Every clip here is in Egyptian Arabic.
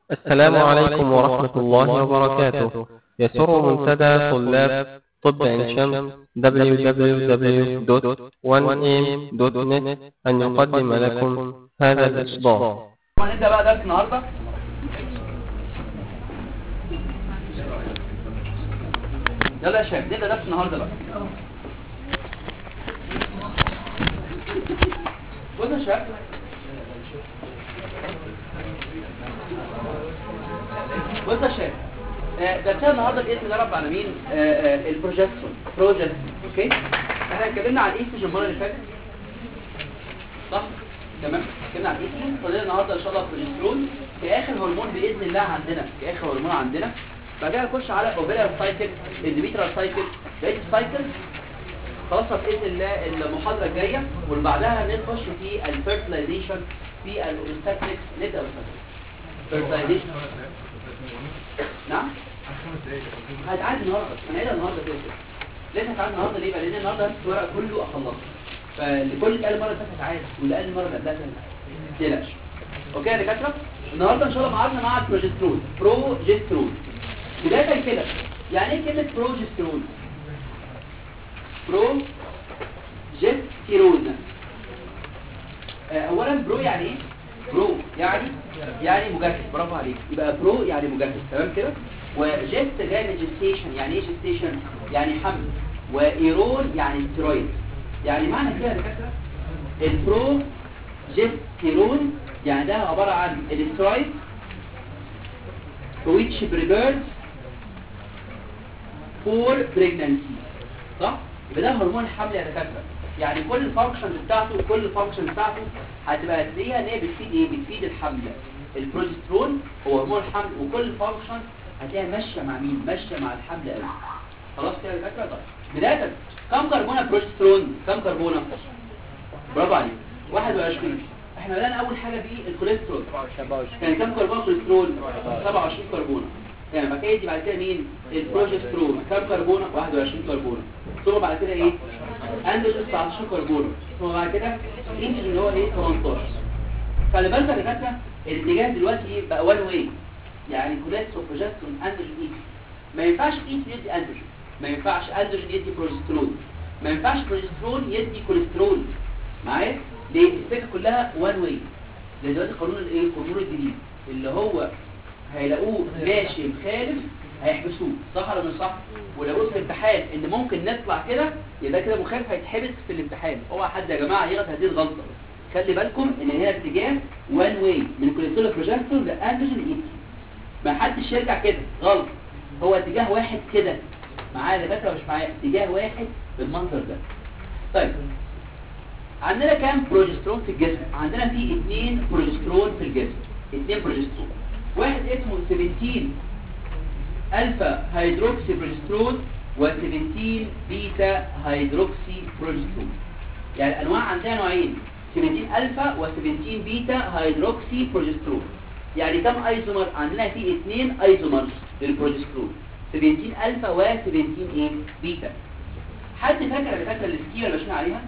السلام عليكم ورحمة الله وبركاته يسر منتدى طلاب طب عين شمس www.1am.net أن يقدم لكم هذا الإصدار هنبدأ بقى درس النهاردة يلا يا شباب نبدأ درس النهاردة بقى بصوا يا شباب بصوا يا شباب آه، درسنا النهارده باسم الله رب العالمين آه، آه، البروجسترون بروجسترون اوكي احنا اتكلمنا عن الايستروجين المره اللي فاتت صح تمام اتكلمنا عن الايستروجين فاضل النهارده ان شاء الله البروجسترون في اخر هرمون باذن الله عندنا في اخر هرمون عندنا بعد كده نخش على اوفيلر سايكل اندوميترال سايكل بقيه السايكل خلاص باذن الله المحاضره الجايه واللي بعدها نخش في الفيرتلايزيشن في الاوبستاتريكس نبدا بالفيرتلايزيشن نعم هتعدي النهارده هنعيدها النهارده كده كده. ليه هتعدي النهارده ليه بقى لان النهارده همسك الورق كله اخلصه فلكل اللي قال المره اللي فاتت عادي واللي قال المره اللي قبلها كان ما تقلقش اوكي يا دكاتره النهارده ان شاء الله معادنا مع البروجسترون بروجسترون بدايه كده يعني ايه كلمه بروجسترون برو جستيرون آه، اولا برو يعني ايه برو يعني يعني مجهز برافو عليك يبقى برو يعني مجهز تمام كده وجست جاي من جستيشن يعني ايه جستيشن يعني حمل وايرون يعني ستيرويد يعني معنى كده يا دكاتره البرو جستيرون يعني ده عباره عن الاسترويد which prepares for pregnancy صح يبقى ده هرمون الحمل يا دكاتره يعني كل الفانكشنز بتاعته كل الفانكشنز بتاعته هتبقى هتلاقيها ان هي بتفيد ايه بتفيد الحمل البروجسترون هو هرمون الحمل وكل الفانكشن هتلاقيها ماشيه مع مين ماشيه مع الحمل قوي خلاص كده يا دكاتره طيب بدايه كم كربونه بروجسترون كم كربونه برافو عليك 21 احنا بدأنا اول حاجه بالكوليسترول كان كم كربون كوليسترول 27 كربونه يعني بعد كده يجي بعد كده مين البروجسترون كم كربونه 21 كربونه ثم بعد كده ايه اندروجين 19 كربونه ثم بعد كده انسولين اللي هو ايه 18 خلي بالك يا دكاتره الاتجاه دلوقتي ايه بقى وان واي يعني كوليسترول بروجسترون اندروجين ايتي ما ينفعش ايتي يدي اندروجين ما ينفعش اندروجين يدي بروجسترون ما ينفعش بروجسترون يدي كوليسترول معايا ليه الفكره كلها وان واي زي دلوقتي قانون الايه القانون الجديد اللي هو هيلاقوه ماشي مخالف هيحبسوه صح ولا مش صح ولو في الامتحان ان ممكن نطلع كده يبقى كده مخالف هيتحبس في الامتحان اوعى حد يا جماعه يغلط هذه الغلطه خلي بالكم ان هنا اتجاه وان واي من كوليسترول بروجسترون لاندروجين ايتي ما حدش يرجع كده غلط هو اتجاه واحد كده معايا دكاتره مش معايا اتجاه واحد بالمنظر ده طيب عندنا كام بروجسترون في الجسم عندنا في اثنين بروجسترون في الجسم اثنين بروجسترون واحد اسمه 17 الفا هيدروكسي بروجسترون و17 بيتا هيدروكسي بروجسترون يعني الانواع عندنا نوعين 17 الفا و17 بيتا هيدروكسي بروجسترون يعني كم ايزومر عندنا في اثنين ايزومرز للبروجسترون 17 الفا و17 ايه بيتا حد فاكر اللي فاكر السكيما اللي ماشيين عليها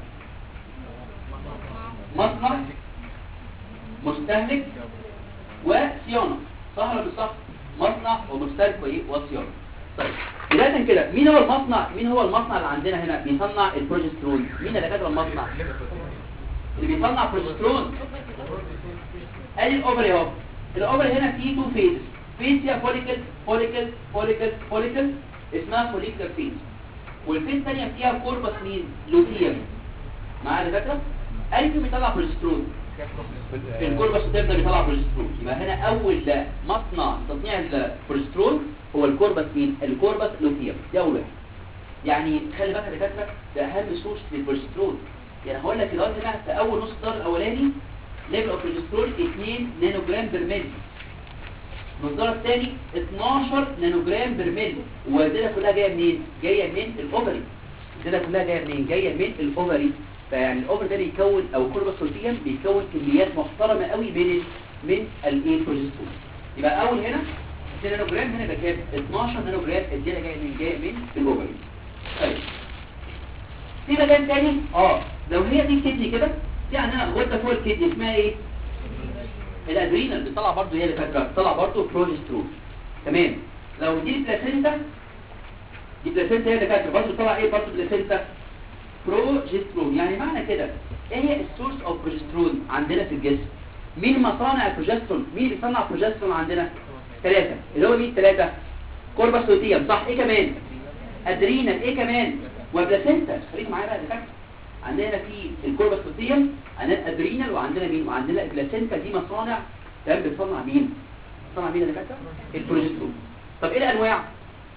مصنع مستهلك وصيانة صح ولا مش صح مصنع ومستهلك وايه وصيانة طيب بداية كده مين هو المصنع مين هو المصنع اللي عندنا هنا بيصنع البروجسترون مين اللي كاتب المصنع اللي بيصنع بروجسترون ادي الاوفري اهو الاوفري هنا فيه تو فيز فيز فيها فوليكل فوليكل فوليكل فوليكل اسمها فوليكلر فيز والفيز الثانيه فيها كوربس مين لوتيوم معايا يا دكاتره اي بيطلع بروجسترون الكوربس تبدا بيطلع بروجسترون يبقى هنا اول مصنع تصنيع البروجسترون هو الكوربس مين الكوربس لوتيوم ده اول واحد يعني خلي بالك يا دكاتره ده اهم سورس للبروجسترون يعني هقول لك دلوقتي هنا في اول نص الدار الاولاني ليفل اوف بروجسترون 2 نانو جرام بر ملي الدار الثاني 12 نانو جرام بر ملي والداتا كلها جايه منين جايه من الاوفري الداتا كلها جايه منين جايه من الاوفري فيعني الاوفر ده بيكون او كوربس لوتيوم بيكون كميات محترمه قوي من من الايه بروجسترون يبقى اول هنا 2 نانو جرام هنا يبقى كام 12 نانو جرام الداتا جايه من جايه من الاوفري طيب في مكان تاني اه لو هي دي كدني كده في عندنا غده فوق الكدني اسمها ايه الادرينال بتطلع برضه هي اللي فاكره بتطلع برضه بروجسترون تمام لو دي البلاسينتا دي بلاسينتا هي اللي فاكره برضه بتطلع ايه برضه بلاسينتا بروجسترون يعني معنى كده ايه هي السورس اوف بروجسترون عندنا في الجسم مين مصانع البروجسترون مين اللي بيصنع البروجسترون عندنا ثلاثه اللي هو مين ثلاثه كوربس لوتيوم صح ايه كمان ادرينال ايه كمان وبلاسينتا خليك معايا بقى يا دكاتره عندنا في الكوربس لوتيوم عندنا الادرينال وعندنا مين وعندنا البلاسينتا دي مصانع تمام بتصنع مين بتصنع مين يا دكاتره البروجسترون طب ايه الانواع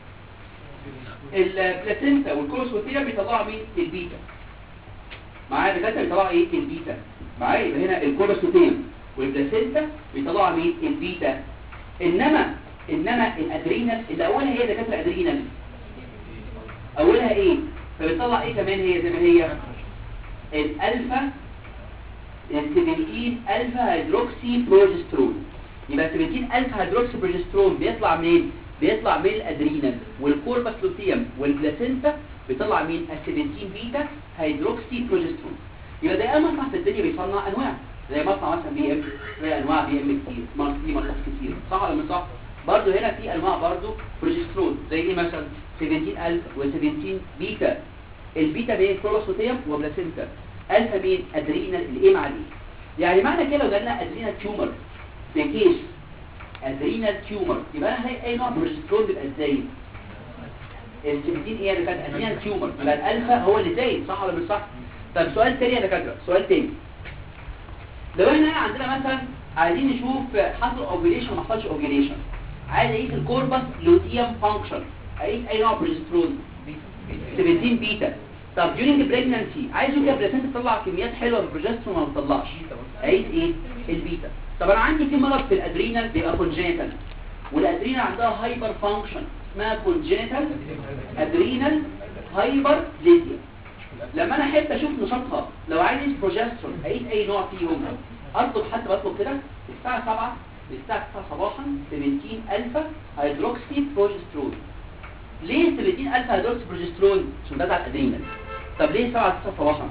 البلاسينتا والكوربس لوتيوم بيطلعوا مين البيتا معايا دكاتره بيطلعوا ايه البيتا معايا يبقى هنا الكوربس لوتيوم والبلاسينتا بيطلعوا مين البيتا انما انما الادرينال اللي اولها هي دكاتره ادرينال اولها ايه فبتطلع ايه كمان هي زي ما هي الالفا السبنتين الفا هيدروكسي بروجسترون يبقى السبنتين الفا هيدروكسي بروجسترون بيطلع منين بيطلع من الادرينال والكوربس لوتيوم والبلاسينتا بيطلع من السبنتين بيتا هيدروكسي بروجسترون يبقى ده مصنع في الدنيا بيصنع انواع زي مصنع مثلا بي ام زي انواع بي ام كتير في مصنع كتير صح ولا مش صح برضه هنا في انواع برضه بروجسترون زي ايه مثلا 17000 و17 بيتا البيتا بين كولوسوتيوم وبلاسينتا الفا مين ادرينال الايه مع الايه يعني معنى كده لو جالنا ادرينال تيومر في كيس ادرينال تيومر يبقى انا هلاقي اي نوع بروجسترون بيبقى ازاي ال 17 ايه اللي كانت ادرينال تيومر يبقى الالفا هو اللي زايد صح ولا مش صح طب سؤال تاني يا دكاتره سؤال تاني لو احنا هنا عندنا مثلا عايزين نشوف حصل اوفيليشن ما حصلش اوفيليشن عايز اقيس الكوربس لوتيوم فانكشن اقيس اي نوع بروجسترون 17 بيتا طب during pregnancy عايز كده بريسنت تطلع كميات حلوه من البروجسترون ما بتطلعش اقيس ايه البيتا طب انا عندي في مرض في الادرينال بيبقى كونجينيتال والادرينال عندها هايبر فانكشن اسمها كونجينيتال ادرينال هايبر ليزيا لما انا احب اشوف نشاطها لو عايز بروجسترون اقيس اي نوع فيهم اطلب حتى بطلب كده الساعه 7 للساعه 9 صباحا 17 الفا هيدروكسي بروجسترون ليه 17 الفا هيدروكسي بروجسترون عشان ده بتاع الادرينال طب ليه 7 9 صباحا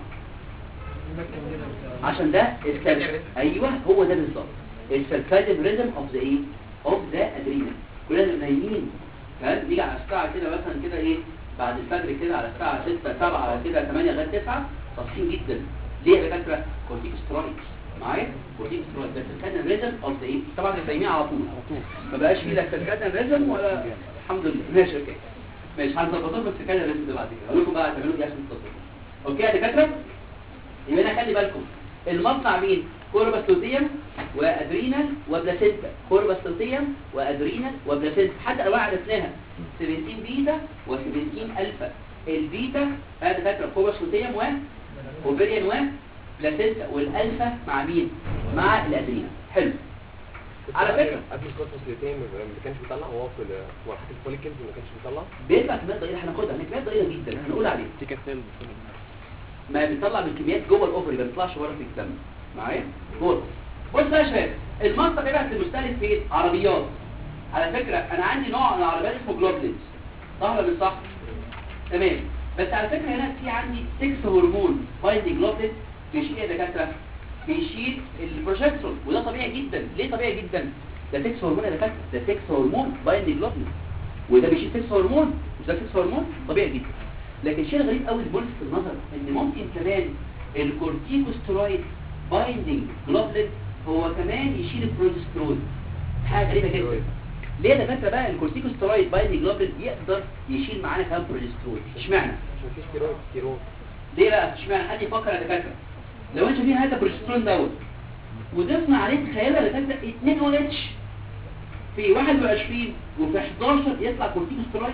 عشان ده السيركل ايوه هو ده بالظبط السيركاديان ريزم اوف ذا ايه اوف ذا ادرينال كلنا نايمين تمام نيجي على الساعه كده مثلا كده ايه بعد الفجر كده على الساعه 6 7 على كده 8 لغايه 9 صاحيين جدا ليه يا دكاتره كورتيكوسترويد معايا كورتيكوسترويد ده السيركاديان ريزم اوف ذا ايه طبعا نايمين على طول ما بقاش في لا سيركاديان ريزم ولا الحمد لله ماشي اوكي ماشي هنظبطوه بس كده ريزم بعد كده اقول لكم بقى هتعملوا ايه عشان تظبطوه اوكي يا دكاتره يبقى انا خلي بالكم المصنع مين كوربس لوتيوم وادرينال وبلاسينتا كوربس لوتيوم وادرينال وبلاسينتا حتى انواع عرفناها 17 بيتا و17 الفا البيتا هذا فاكره كوربس لوتيوم و اوفيريان و بلاسينتا والالفا مع مين مع الادرينال حلو على فكره قبل الكوربس لوتيوم ما كانش بيطلع وهو في مرحله الفوليكلز ما كانش بيطلع بيطلع كميات ضئيله هناخدها كميات ضئيله جدا هنقول عليه تيكا سيل ما بيطلع من كميات جوه الاوفري ما بيطلعش بره في الدم معايا بص بص بقى يا شباب المنطقه دي بقى المستهلك فين عربيات على فكره انا عندي نوع من العربيات اسمه جلوبلينز صح ولا مش صح تمام بس على فكره هنا في عندي 6 هرمون بايندينج جلوبلين بيشيل يا دكاتره بيشيل البروجسترون وده طبيعي جدا ليه طبيعي جدا ده 6 هرمون يا دكاتره ده 6 هرمون بايندينج جلوبلين وده بيشيل 6 هرمون وده 6 هرمون طبيعي جدا لكن شيء غريب قوي الملفت النظر ان ممكن كمان الكورتيكوسترويد بايندينج جلوبلين هو كمان يشيل البروجسترون حاجه غريبه جدا ليه ده فاكره بقى الكورتيكوسترويد بايندينج جلوبلين يقدر يشيل معانا كمان بروجسترون اشمعنى عشان في ستيرويد ستيرويد ليه بقى اشمعنى حد يفكر يا دكاتره لو انت شايفين هذا البروجسترون دوت وضفنا عليه تخيلوا يا دكاتره 2 او اتش في 21 وفي 11 يطلع كورتيكوسترويد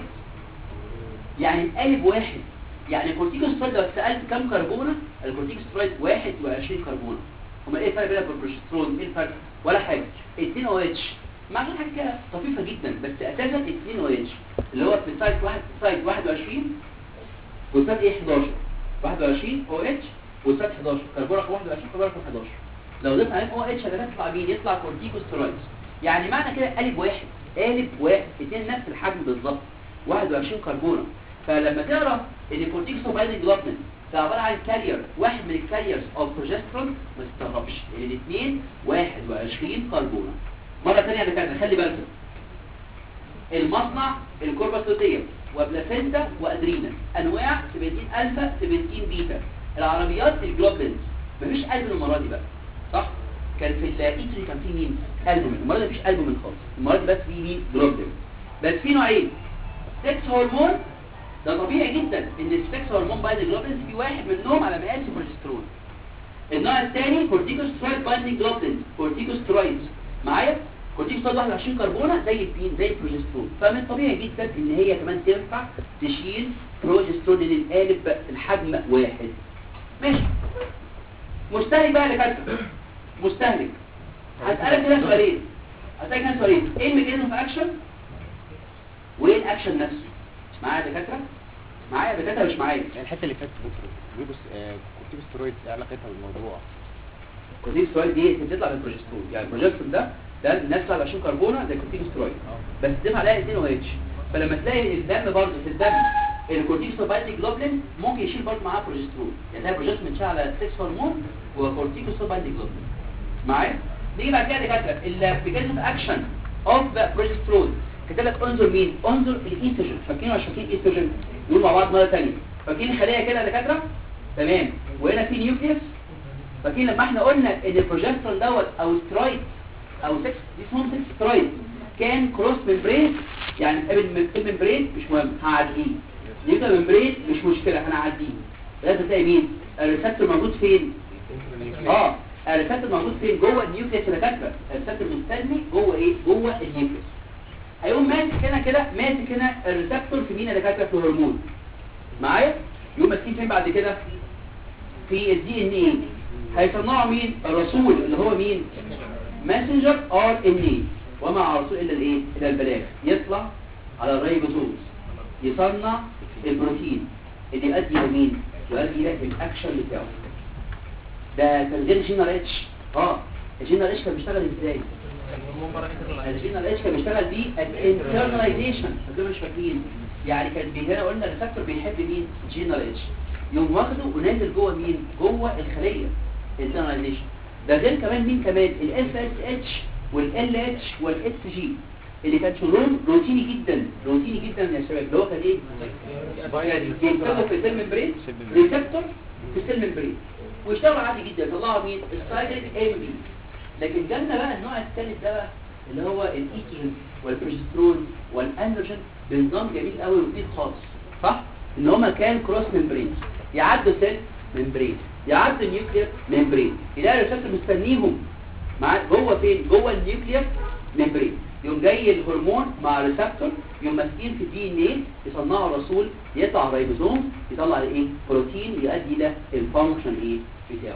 يعني قالب واحد يعني الكورتيكوسترويد لو سألت كم كربونة الكورتيكوسترويد 21 كربونة هما ايه الفرق بين البروجسترون ايه الفرق ولا حاجة 2 او اتش معلومة حاجة كده طفيفة جدا بس اساسا 2 او اتش اللي هو في سايت واحد سايت 21 وسايت ايه 11 21 او اتش وسايت 11 كربونة 21 كربونة 11 لو ضفنا عليهم او اتش هتطلع مين يطلع كورتيكوسترويد يعني معنى كده قالب واحد قالب واحد اثنين نفس الحجم بالظبط 21 كربونة فلما تقرا ان الكورتيكوسترويد جلوبلين ده عباره عن كارير واحد من الكاريرز اوف بروجسترون ما تستغربش الاثنين 21 كربونه مره ثانيه يا دكاتره خلي بالكم المصنع الكورباسوتيه وبلاسينتا وادرينا انواع 17 الفا 17 بيتا العربيات الجلوبلينز مفيش البوم المره دي بقى صح كان في الايتري كان في مين البوم المره دي مفيش البوم خالص المره دي بس في مين جلوبلين بس في نوعين سكس هرمون ده طبيعي جدا ان السكس هرمون بايند جلوبلينز في واحد منهم على مقاس البروجسترون النوع الثاني كورتيكوسترويد بايندينج جلوبلينز كورتيكوسترويدز معايا كورتيكوسترويد 21 كربونه زي البين زي البروجسترون فمن الطبيعي جدا ان هي كمان تنفع تشيل بروجسترون لان القالب الحجم واحد ماشي مستهلك بقى اللي كاتبه مستهلك هسألك كده سؤالين هسألك كده سؤالين ايه الميكانيزم في اكشن وايه الاكشن نفسه معايا يا دكاتره معايا يا دكاتره مش معايا يعني الحته اللي فاتت دكتور بيبوس كورتيكوسترويدز ايه علاقتها بالموضوع الكورتيكوسترويد دي بتطلع من البروجسترون يعني البروجسترون ده ده الناس بتطلع 20 كربونه ده كورتيكوسترويد بس تضيف عليها 2 او اتش فلما تلاقي الدم برضه في الدم الكورتيكوسترويد جلوبلين ممكن يشيل برضه معاه بروجسترون يعني ده بروجسترون متشال على 6 هرمون وكورتيكوسترويد جلوبلين معايا نيجي بعد كده يا دكاتره الميكانيزم اكشن اوف بروجسترون كتب لك انظر مين انظر الايستروجين فاكرين ولا مش فاكرين ايستروجين نقول مع بعض مره ثانيه فاكرين الخليه كده يا دكاتره تمام وهنا في نيوكليوس فاكرين لما احنا قلنا ان البروجسترون دوت او سترويد او 6 دي اسمهم 6 سترويد كان كروس ممبرين يعني قبل الممبرين مش مهم هعديه نيوكلير ممبرين مش مشكله هنعديه لازم تلاقي مين الريسبتور موجود فين اه الريسبتور موجود فين جوه النيوكليس اللي كاتبه الريسبتور مستني جوه ايه جوه النيوكليس هيقوم ماسك هنا كده ماسك هنا الريسبتور في مين اللي كاتبه في الهرمون معايا يقوم ماسكين فين بعد كده في الدي ان ايه هيصنعوا مين الرسول اللي هو مين ماسنجر ار ان اي وما على الرسول الا الايه الا البلاغ يطلع على الريبوزومز يصنع البروتين اللي يؤدي الى مين يؤدي الى الاكشن بتاعه ده كان غير جينال اتش اه الجينال اتش كان بيشتغل ازاي الجينال اتش كان بيشتغل بيه الانترناليزيشن انتوا مش فاكرين يعني كان بي هنا قلنا الريسبتور بيحب مين جينال اتش يقوم واخده ونازل جوه مين جوه الخليه الانترناليزيشن ده غير كمان مين كمان الاف اس اتش والال اتش والاس جي اللي كان شغلهم روتيني جدا روتيني جدا يا شباب اللي هو كان ايه يكتبوا في السيل ممبرين ريسبتور في السيل ممبرين ويشتغلوا عادي جدا يطلعوا مين السايكليك ام بي لكن جالنا بقى النوع الثالث ده بقى اللي هو الايتين والبروجسترون والاندروجين بنظام جميل قوي ولطيف خالص صح ان هما كان كروس ممبرين يعدوا سيل ممبرين يعدوا نيوكلير ممبرين يلاقي الريسبتور مستنيهم مع جوه فين جوه النيوكلير ممبرين يوم جاي الهرمون مع ريسبتور يوم ماسكين في دي ان ايه يصنعوا رسول يطلع ريبوزوم يطلع الايه بروتين يؤدي الى الفانكشن ايه بتاعه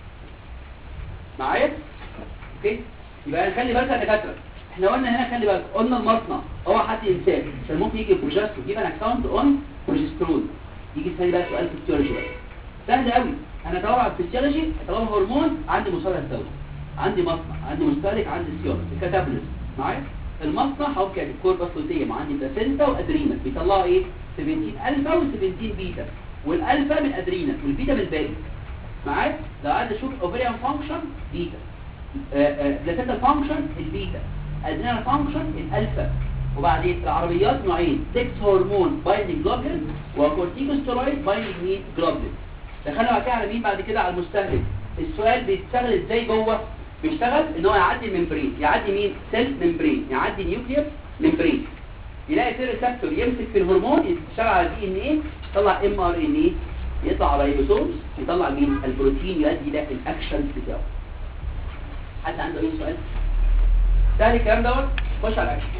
معايا اوكي يبقى نخلي بالك يا دكاتره احنا قلنا هنا خلي بالك قلنا المصنع هو حد انسان عشان ممكن يجي بروجسترون يجيب ان اكونت اون بروجسترون يجي ثاني بقى سؤال فيسيولوجي بقى سهل قوي انا طبعا الفيسيولوجي طالما هرمون عندي مصالح دولي عندي مصنع عندي مستهلك عندي سيارة الكاتابوليزم معايا المصنع هو كان الكور باسلوتيم عندي بلاسينتا وادرينا بيطلعوا ايه 17 الفا و17 بيتا والالفا من ادرينا والبيتا من الباقي معايا لو عايز اشوف اوفريان فانكشن بيتا بلاسينتا فانكشن البيتا ادرينا فانكشن الالفا وبعدين العربيات نوعين 6 هرمون بايندينج جلوبلين وكورتيكوستيرويد بايندينج مين جلوبلين دخلنا بعد كده على مين بعد كده على المستهلك السؤال بيشتغل ازاي جوه بيشتغل ان هو يعدي الممبرين يعدي مين سيل ممبرين يعدي نيوكلير ممبرين يلاقي في ريسبتور يمسك في الهرمون يشتغل على دي ان ايه يطلع ام ار ان ايه يطلع على ريبوسومز يطلع مين البروتين يؤدي الى الاكشن بتاعه حد عنده اي سؤال سهل الكلام دوت خش على الاكشن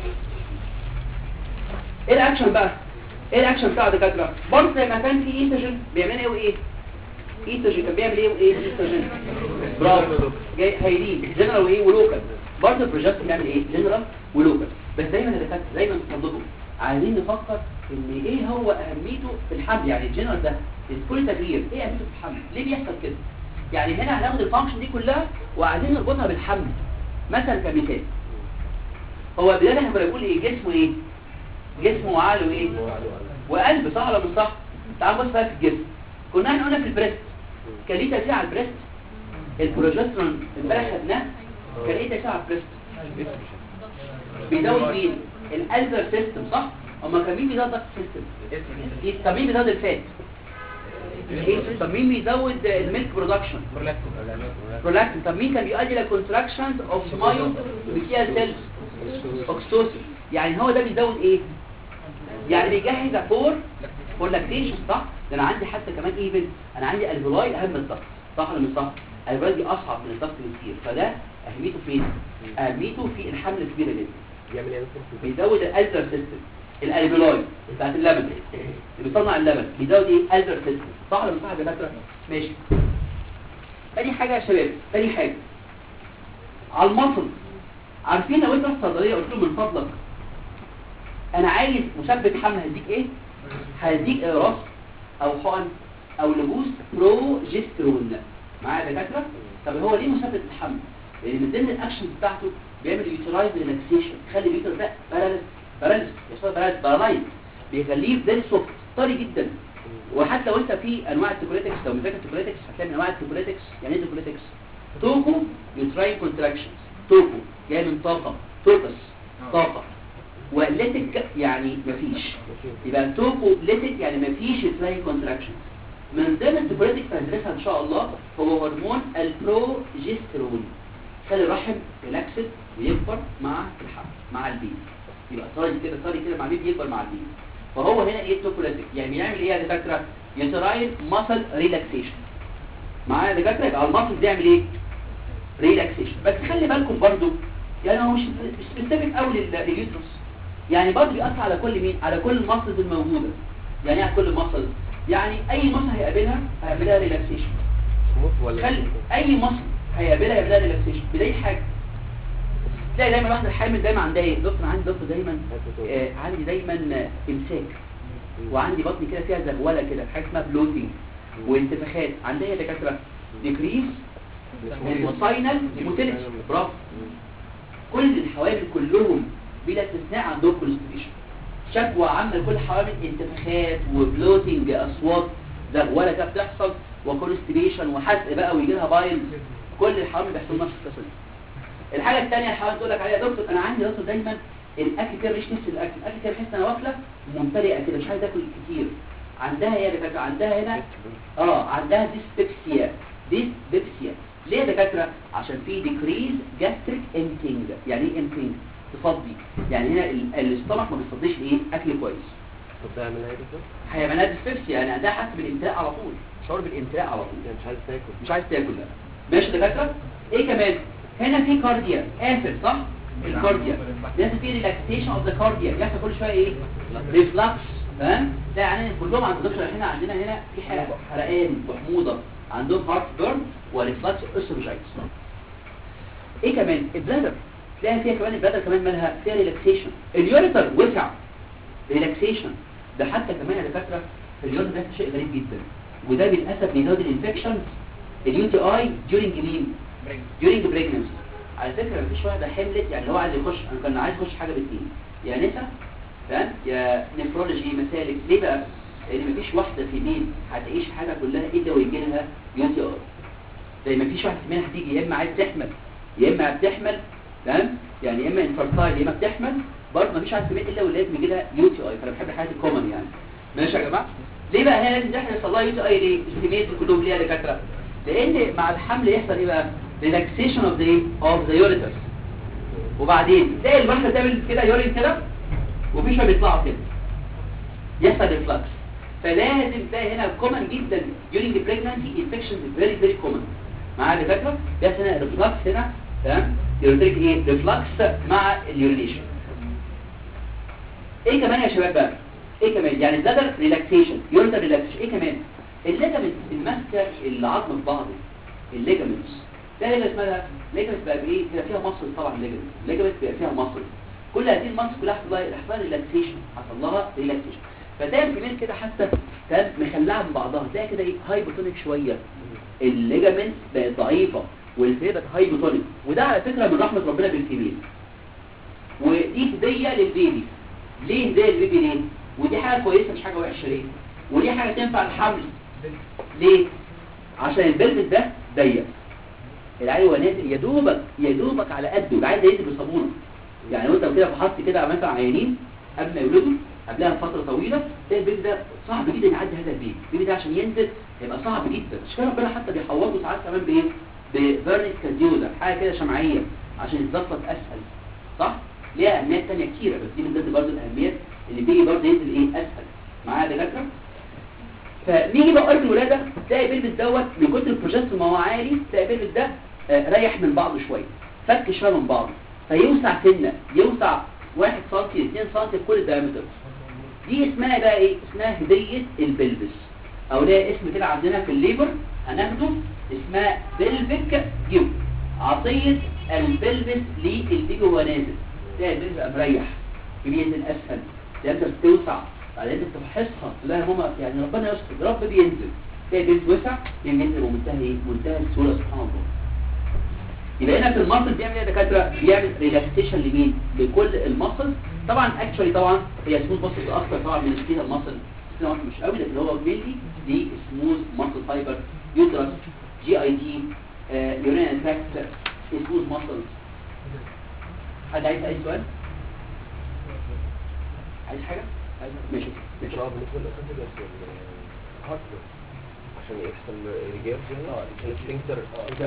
ايه الاكشن بقى ايه الاكشن بتاع الدكاتره برضه زي ما كان في ايستروجين بيعمل ايه وايه ايستروجين كان بيعمل ايه وايه ايستروجين برافو جاي هايلين جنرال وايه ولوكال برضه البروجكت بيعمل ايه جنرال ولوكال بس دايما اللي فاكر دايما تصدقوا عايزين نفكر ان ايه هو اهميته في الحمل يعني الجنرال ده كل تغيير ايه اهميته في الحمل ليه بيحصل كده يعني هنا هناخد الفانكشن دي كلها وعايزين نربطها بالحمل مثلا كمثال هو بدايه احنا كنا بنقول ايه جسمه ايه جسمه وعقله ايه وقلب صح ولا مش صح تعال بص بقى في الجسم كنا احنا قلنا في البريست كان ليه تاثير على البريست البروجسترون امبارح خدناه كان ايه تاثير على البريست بيزود مين الالفر سيستم صح اما كان مين بيزود الضغط سيستم طب مين بيزود الفات طب مين بيزود الميلك برودكشن برولاكتين طب مين كان بيؤدي الى كونتراكشنز اوف مايو بيكيا سيلز اوكسوسين يعني هو ده بيزود ايه يعني بيجهز فور فور لاكتيشن صح ده انا عندي حتى كمان ايفن انا عندي الفولاي اهم من الضغط صح ولا مش صح الفولاي دي اصعب من الضغط بكتير فده اهميته فين اهميته في الحمل الكبيره جدا بيعمل ايه مثلا بيزود الالتر سيستم الالفولاي بتاعت اللبن اللي بيصنع اللبن بيزود ايه الالتر سيستم صح ولا مش صح يا دكاتره ماشي تاني حاجه يا شباب تاني حاجه على المصل عارفين لو انت في الصيدليه قلت له من فضلك انا عايز مثبت حمل هديك ايه هديك اقراص او حقن او لبوس بروجسترون معايا يا دكاتره طب هو ليه مثبت الحمل لان من ضمن الاكشن بتاعته بيعمل يوتيلايز ريلاكسيشن يخلي اليوتر ده باراليز باراليز يحصل باراليز باراليز بيخليه فيري سوفت طري جدا وحتى لو انت في انواع التوكوليتكس لو مذاكر التوكوليتكس هتلاقي من انواع التوكوليتكس يعني ايه توكوليتكس توكو يوتراين كونتراكشنز توكو جاي من طاقه توكس طاقه وليتك يعني مفيش يبقى توكو ليتك يعني مفيش يوتراين كونتراكشنز من ضمن التوكوليتكس هندرسها ان شاء الله هو هرمون البروجسترون خلي الرحم ريلاكسد ويكبر مع الحمل مع البيبي يبقى طري كده طري كده مع البيبي يكبر مع البيبي فهو هنا ايه التوكوليتك يعني بيعمل ايه يا دكاتره يوتراين ماسل ريلاكسيشن معايا يا دكاتره يبقى الماسل بيعمل ايه ريلاكسيشن بس خلي بالكم برضو يعني هو مش مش سبيسيفيك قوي لليوترس يعني برضو بيأثر على كل مين على كل الماسلز الموجوده يعني ايه على كل ماسل يعني اي ماسل هيقابلها هيعملها ريلاكسيشن سموث ولا خلي اي ماسل هيقابلها يعملها ريلاكسيشن بدايه حاجه تلاقي دايما واحده الحامل دايما عندها ايه دكتور عندي دكتور دايما آه عندي دايما آه، امساك وعندي بطني كده فيها زغوله كده حاجه اسمها بلوتنج وانتفاخات عندها ايه يا دكاتره ديكريس الساينال موتيليتي برافو كل الحوامل كلهم بلا استثناء عندهم كونستيبيشن شكوى عامه لكل حوامل انتفاخات وبلوتنج اصوات زغوله كده بتحصل وكونستيبيشن وحزق بقى ويجي لها بايل كل الحوامل بيحصل نفس القصه دي الحاجه الثانيه الحوامل تقول لك عليها يا دكتور انا عندي دكتور دايما الاكل كده مش نفس الاكل الاكل كده بحس ان انا واكله ممتلئه كده مش عايز اكل كتير عندها ايه يا دكاتره عندها هنا اه عندها ديسبيبسيا ديسبيبسيا ليه يا دكاتره عشان في ديكريز جاستريك امتنج يعني ايه امتنج تصدي يعني هنا ال- الاستمك ما بيصديش ايه اكل كويس طب ده يعمل ايه ده هيعملها ديسبيبسيا يعني عندها حاسه بالامتلاء على طول شعور بالامتلاء على طول يعني مش عايز تاكل مش عايز تاكل لا ماشي يا دكاتره ايه كمان هنا في كارديا قافل صح الكارديا لازم في ريلاكسيشن اوف ذا كارديا يحصل كل شويه ايه ريفلكس تمام ده يعني كلهم عند الدكتور هنا عندنا هنا في حرق- حرقان وحموضه عندهم هارت بيرن وريفلكس اسوفيجايتس ايه كمان البلادر تلاقي فيها كمان البلادر كمان مالها فيها ريلاكسيشن اليوريتر وسع ريلاكسيشن ده حتى كمان يا دكاتره اليوريتر ده شيء غريب جدا وده للاسف بيزود الانفكشنز اليو تي اي during مين during pregnancy على فكره مفيش واحده حملت يعني هو عايز يخش انا كان عايز يخش حاجه باثنين يا نسا تمام يا نفرولوجي مسالك ليه بقى لان مفيش واحده في مين هتعيش حاجه كلها الا ويجي لها يو تي اي زي مفيش واحده في مين هتيجي يا اما عايز تحمل يا اما بتحمل تمام يعني يا اما انفرتايل يا اما بتحمل برضه مفيش واحده في مين الا ولازم يجي لها يو تي اي فانا بحب الحاجات الكومن يعني ماشي يا جماعه ليه بقى هنا لازم تحمل يحصل لها يو تي اي ليه استيميت كلهم ليه يا دكاتره لان مع الحمل يحصل ايه بقى relaxation of the of the ureters وبعدين تلاقي الواحده تعمل كده يورين كده وفي شويه بيطلعوا كده يحصل ريفلكس فلازم تلاقي هنا كومن جدا during the pregnancy infections very very common معايا يا دكاتره بيحصل هنا ريفلكس هنا تمام يوريتريك ايه ريفلكس مع اليورينيشن ايه كمان يا شباب بقى ايه كمان يعني بلادر ريلاكسيشن يوريتر ريلاكسيشن ايه كمان الليجامنت الماسكه العظم في بعضه الليجامنتس ده اللي اسمها ليجامنت بقى بايه كده فيها مصل طبعا ليجامنت الليجامنت بقى فيها مصل كل هذه المصل كلها حصل لها حصل لها ريلاكسيشن حصل لها ريلاكسيشن فتلاقي الفيميل كده حتى كانت مخلعه من بعضها تلاقي كده ايه هايبوتونيك شويه الليجامنت بقت ضعيفه والفيميل بقت هايبوتونيك وده على فكره من رحمه ربنا بالفيميل ودي هديه للبيبي ليه هديه للبيبي ليه ودي حاجه كويسه مش حاجه وحشه ليه ودي حاجه تنفع الحمل ليه عشان البلبس ده ضيق العيل وهو نازل يا دوبك يا دوبك على قده العيل ده ينزل بصابونه يعني لو انت كده فحصت كده مثلا عيانين قبل ما يولدوا قبلها بفتره طويله تلاقي البيبي ده صعب جدا يعدي هذا البيت البيبي ده عشان ينزل هيبقى صعب جدا مش كده ربنا حتى بيحوطه ساعات كمان بايه بفيرنس كارديوزا حاجه كده شمعيه عشان يتظبط اسهل صح ليها اهميات تانية كتيره بس دي من ضمن برضه الاهميات اللي بيجي برضه ينزل ايه اسهل معايا يا دكاتره فنيجي بقى قرب الولاده تلاقي بيلبس دوت من كتر البروجسترون ما هو عالي تلاقي بيلبس ده آه، ريح من بعضه شويه فك شويه من بعضه فيوسع سنه يوسع 1 سم 2 سم في كل الدايمتر دي اسمها بقى ايه اسمها هديه البلبس او ليها اسم كده عندنا في الليبر هناخده اسمها بلفيك جيو عطيه البلبس للبيبي وهو نازل تلاقي البلبس بقى مريح بينزل اسهل تلاقي انت بتوسع بعدين انت تفحصها تقول لها يا ماما يعني ربنا يستر يا رب بينزل تلاقي البلبس وسع ينزل بمنتهى ايه منتهى السهوله سبحان الله يبقى هنا في المصل بيعمل ايه يا دكاتره بيعمل ريلاكسيشن لمين لكل المصل طبعا اكشولي طبعا هي سموث مصل اكتر طبعا من السكينه المصل السكينه مصل مش قوي لكن هو مينلي دي سموث مصل فايبر يوترس جي اي دي يورين اتراكت سموث مصل حد عايز اي سؤال عايز حاجه عايز ماشي ماشي اه بالنسبه للاسنتر هارت عشان يحصل ريجيرز يعني عشان السفنكتر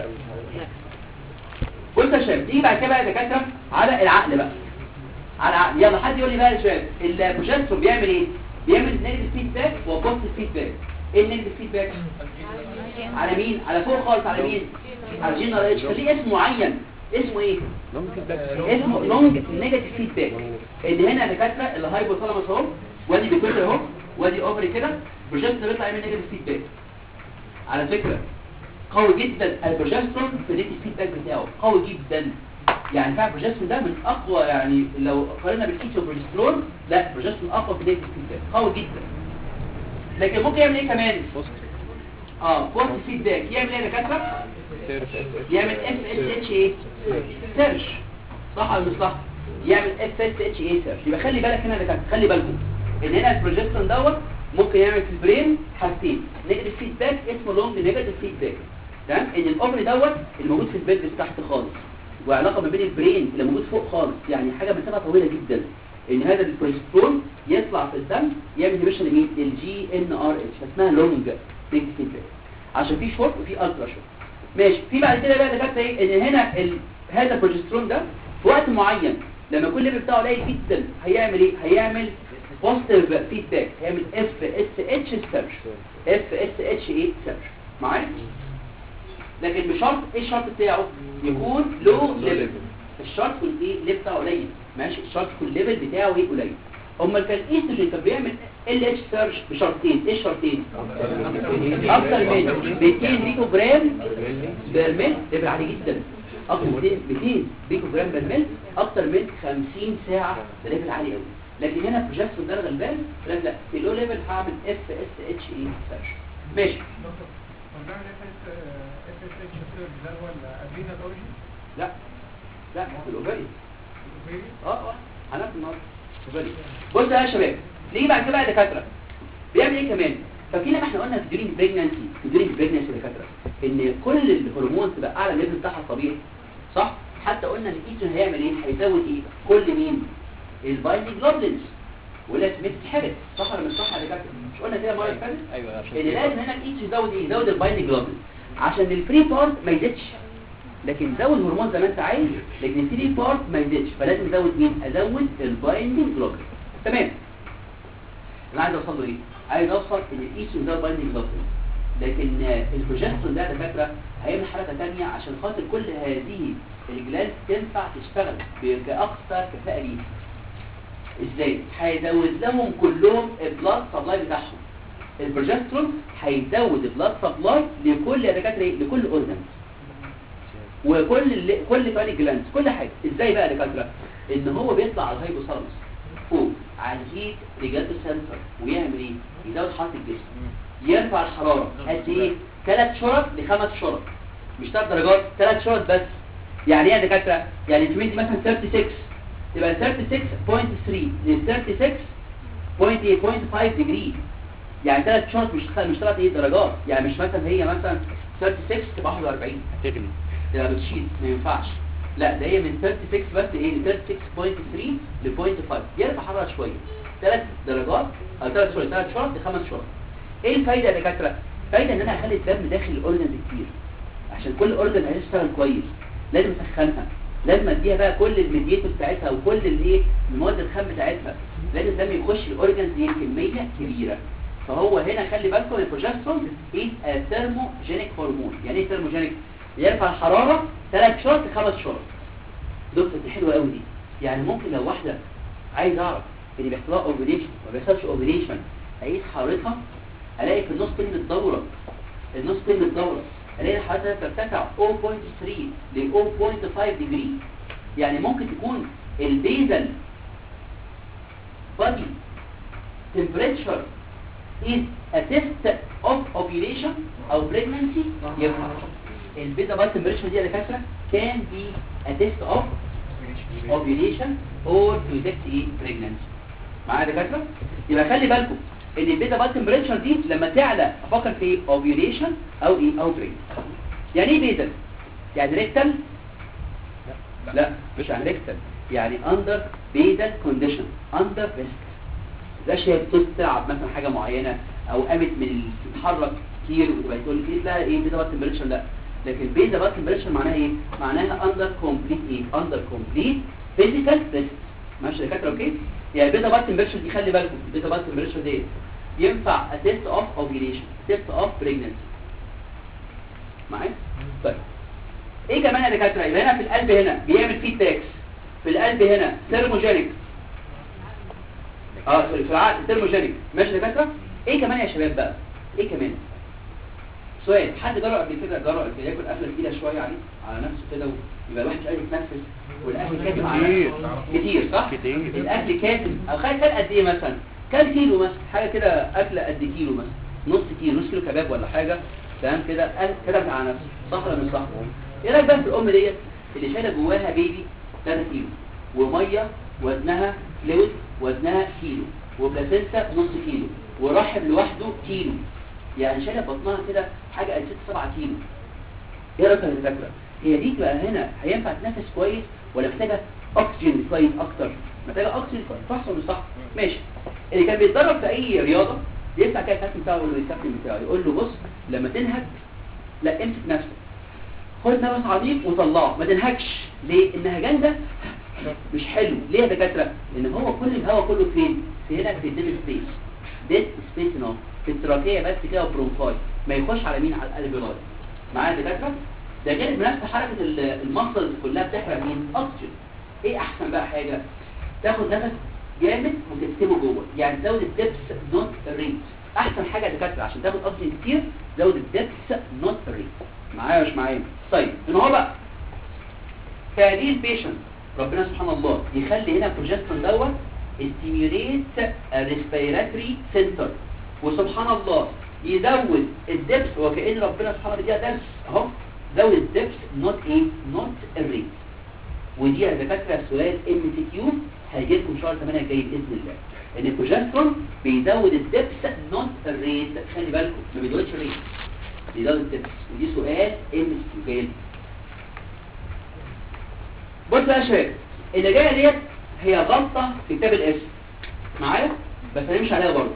بص يا شباب تيجي بعد كده بقى يا دكاتره على العقل بقى على العقل يلا حد يقول لي بقى يا شباب البروجسترون بيعمل ايه بيعمل نيجاتيف فيدباك وبوزيتيف فيدباك ايه النيجاتيف فيدباك على مين على فوق خالص على مين على جنرال اتش ليه اسم معين اسمه ايه اسمه لونج نيجاتيف فيدباك ان هنا يا دكاتره الهايبوثالاموس اهو وادي بيكوتر اهو وادي اوفري كده بروجسترون بيطلع يعمل نيجاتيف فيدباك على فكره قوي جدا البروجسترون في النيجاتيف فيدباك بتاعه قوي جدا يعني فعلا البروجسترون ده من اقوى يعني لو قارنا بالكيتو بروجسترون لا البروجسترون اقوى في النيجاتيف فيدباك قوي جدا لكن ممكن يعمل ايه كمان اه بوست فيدباك يعمل ايه يا دكاتره يعمل اف اس اتش ايه سيرش صح ولا مش صح يعمل اف اس اتش ايه سيرش يبقى خلي بالك هنا يا دكاتره خلي بالكم ان هنا البروجسترون دوت ممكن يعمل في البرين حاجتين نيجاتيف فيدباك اسمه لونج نيجاتيف فيدباك تمام ان الاوفري دوت اللي موجود في البلبس تحت خالص وعلاقه ما بين البرين اللي موجود فوق خالص يعني حاجه مسافه طويله جدا ان هذا البروجسترون يطلع في الدم يعمل انهبيشن لمين الجي ان ار اتش اسمها لونج نيجاتيف فيدباك عشان في شورت وفي الترا شورت ماشي في بعد كده بقى دكاتره ايه ان هنا ال... هذا البروجسترون ده في وقت معين لما يكون الليفل بتاعه قليل جدا هيعمل ايه هيعمل بوزيتيف فيدباك هيعمل اف اس اتش سيرش اف اس اتش ايه سيرش معايا لكن بشرط ايه الشرط بتاعه يكون لو ليفل الشرط يكون ايه الليفل بتاعه قليل ماشي الشرط يكون الليفل بتاعه ايه قليل امال كان الايستروجين كان بيعمل ال اتش سيرش بشرطين ايه الشرطين اكتر من 200 بيكو جرام برميل ليفل عالي جدا اكتر من 200 200 بيكو جرام برميل اكتر من 50 ساعه ده ليفل عالي قوي لكن هنا بروجسترون ده غلبان لا لا في لو ليفل هعمل اف اس اتش اي سيرش ماشي لا لا في الاوفري اه اه هناخد النهارده اوفري بص بقى يا شباب نيجي بعد كده بقى يا دكاتره بيعمل ايه كمان فاكرين لما احنا قلنا في during pregnancy في during pregnancy يا دكاتره ان كل الهرمون تبقى اعلى من الليفل بتاعها الطبيعي صح حتى قلنا ان الايستروجين هيعمل ايه هيزود ايه كل مين البايندينج جلوبلينز ولا تتحرق صح ولا مش صح يا دكاتره مش قلنا كده المره اللي فاتت ايوه عشان ان لازم هنا الايتش يزود ايه يزود البايندينج جلوبلين عشان الفري بارت ما يزيدش لكن زود هرمون زي ما انت عايز لكن الفري بارت ما يزيدش فلازم ازود مين ازود البايندينج جلوبلين تمام انا عايز اوصل له ايه عايز اوصل ان الايتش يزود البايندينج جلوبلين لكن آه، البروجسترون ده على فكره هيعمل حركه ثانيه عشان خاطر كل هذه الجلاند تنفع تشتغل باقصى كفاءه ليها ازاي هيزود لهم كلهم البلاد سبلاي بتاعهم البروجسترون هيزود البلاد سبلاي لكل يا دكاتره ايه لكل اورجان وكل ال- كل فاني جلاند كل حاجه ازاي بقى يا دكاتره ان هو بيطلع على الهايبوثالاموس فوق على الهيت ريجاتو سنتر ويعمل ايه يزود حراره الجسم يرفع الحراره قد ايه ثلاث شرط لخمس شرط مش ثلاث درجات ثلاث شرط بس يعني ايه يا دكاتره يعني الكميه دي مثلا 36 تبقى 36.3 ل 36.8.5 ديجري يعني ثلاث شهور مش مش ثلاث ايه درجات يعني مش مثلا هي مثلا 36 تبقى 41 هتغلي تبقى بتشيل ما ينفعش لا ده هي من 36 بس ايه ل 36.3 ل 0.5 يرفع حرارة شوية ثلاث درجات او ثلاث شهور ثلاث شهور لخمس شهور ايه الفايدة يا دكاترة؟ فايدة ان انا اخلي الدم داخل الاورجنز كتير عشان كل اورجن عايز يشتغل كويس لازم اسخنها لازم اديها بقى كل الميديتور بتاعتها وكل الايه المواد الخام بتاعتها لازم الدم يخش الاورجنز دي كمية كبيرة فهو هنا خلي بالكم البروجسترون از ثيرموجينيك هرمون يعني ايه ثيرموجينيك يرفع الحرارة 3 شهور ل 5 شهور دكتور دي حلوه قوي دي يعني ممكن لو واحده عايز اعرف اللي بيحصل لها اوفيليشن ما بيحصلش اوفيليشن اقيس حرارتها الاقي في النص من الدوره النص من الدوره الاقي حرارتها ترتفع 0.3 ل 0.5 ديجري يعني ممكن تكون البيزل body temperature is a test of ovulation او pregnancy يبقى البيزا بادي temperature دي يا دكاتره can be a test of ovulation or to detect ايه pregnancy معايا يا دكاتره يبقى خلي بالكم ان البيتا باد تمبريتشر دي لما تعلى افكر في ايه ovulation او ايه او pregnancy يعني ايه بيتا يعني ريكتال لا مش يعني ريكتال يعني under basal condition under risk تبقاش هي بتلعب مثلا حاجه معينه او قامت من ال- تتحرك كتير وتبقى تقول لي لا ايه بيتا باد تمبريتشر لا لكن بيتا باد تمبريتشر معناها ايه معناها under complete ايه under complete physical rest ماشي يا دكاتره اوكي يعني بيتا باد تمبريتشر دي خلي بالكم البيتا باد تمبريتشر دي ينفع a test of ovulation test of pregnancy معايا طيب ايه كمان يا دكاتره يبقى هنا في القلب هنا بيعمل فيدباكس في القلب هنا ثيرموجينيك اه سوري في العقل ثيرموجينيك ماشي يا دكاتره ايه كمان يا شباب بقى ايه كمان سؤال حد جرب قبل كده جرب قبل كده ياكل اكله تقيله شويه عليه على نفسه كده ويبقى الواحد مش قادر يتنفس والاكل كاتم على كتير. نفسه كتير صح كتير. الاكل كاتم او خد كان قد ايه مثلا كان كيلو مثلا حاجه كده اكله قد كيلو مثلا نص كيلو نص كيلو كباب ولا حاجه تمام كده أكل- كده على نفسه صح ولا مش صح ايه رايك بقى في الام ديت اللي شايله جواها بيبي 3 كيلو وميه وزنها فلويد وزنها كيلو وبلاسنتا نص كيلو ورحم لوحده كيلو يعني شايله بطنها كده حاجه قد 6 7 كيلو ايه رايك يا دكاتره هي دي بقى هنا هينفع تنفس كويس ولا محتاجه اكسجين كويس اكتر محتاجه اكسجين كويس صح ولا مش صح ماشي اللي كان بيتدرب في اي رياضه يفتح كده الكابتن بتاعه يقول له الكابتن بتاعه يقول له بص لما تنهج لا امسك نفسك خد نفس عميق وطلعه ما تنهكش ليه النهجان ده مش حلو ليه يا دكاتره لان هو كل الهواء كله فين في هنا في الديد سبيس ديد سبيس هنا في التراكيه بس كده وبرونكاي ما يخش على مين على القلب الغلط معايا يا دكاتره ده غير بنفس حركه ال- المصل كلها بتحرق مين اكسجين ايه احسن بقى حاجه تاخد نفس جامد وتكتمه جوه يعني تزود الدبس نوت ريت احسن حاجه يا دكاتره عشان تاخد اكسجين كتير زود الدبس نوت ريت معايا مش معايا طيب ان هو بقى فهذه البيشنت ربنا سبحان الله يخلي هنا بروجسترون دوت stimulate respiratory center وسبحان الله يزود الدبس وكأن ربنا سبحانه بيديها درس اهو زود الدبس نوت ايه نوت الريت ودي يا دكاتره سؤال ام سي كيو هيجي لكم شهر 8 الجاي باذن الله ان البروجسترون بيزود الدبس نوت الريت خلي بالكم ما بيزودش الريت بيزود الدبس ودي سؤال ام سي كيو جاي لكم. بص بقى يا شباب اللي جايه ديت هي غلطه في كتاب الاسم معايا بس هنمشي عليها برضه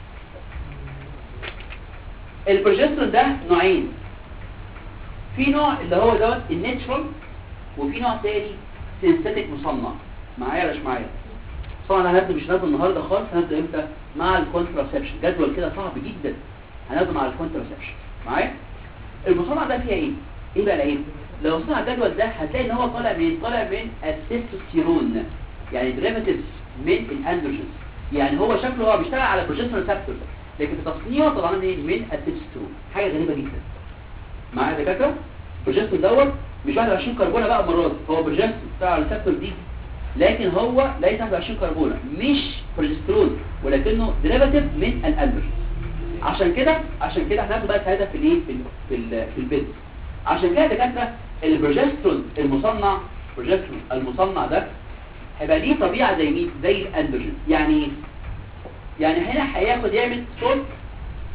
البروجسترون ده نوعين في نوع اللي هو دوت الناتشرال وفي نوع تاني سينثيتك مصنع معايا ولا مش معايا طبعا هنبدا مش هنبدا النهارده خالص هنبدا امتى مع الكونتراسبشن جدول كده صعب جدا هنبدا مع الكونتراسبشن معايا المصنع ده فيها ايه ايه بقى العيب لو بصينا على الجدول ده هتلاقي ان هو طالع من طالع من التستوستيرون يعني ديريفاتيفز من الاندروجين يعني هو شكله هو بيشتغل على بروجسترون ريسبتور لكن في تصنيعه طبعا منين من التستوستيرون حاجه غريبه جدا معايا يا دكاتره البروجسترون دوت مش 21 كربونه بقى مرات هو بروجسترون بتاع الريسبتور دي لكن هو ليس 21 كربونه مش بروجسترون ولكنه ديريفاتيف من الاندروجين عشان كده عشان كده هناخد بقى الهدف في الايه في ال- في ال- في البيت عشان كده يا دكاتره البروجسترون المصنع البروجسترون المصنع ده هيبقى ليه طبيعه زي مين زي الاندروجين يعني ايه؟ يعني هنا هياخد يعمل صوت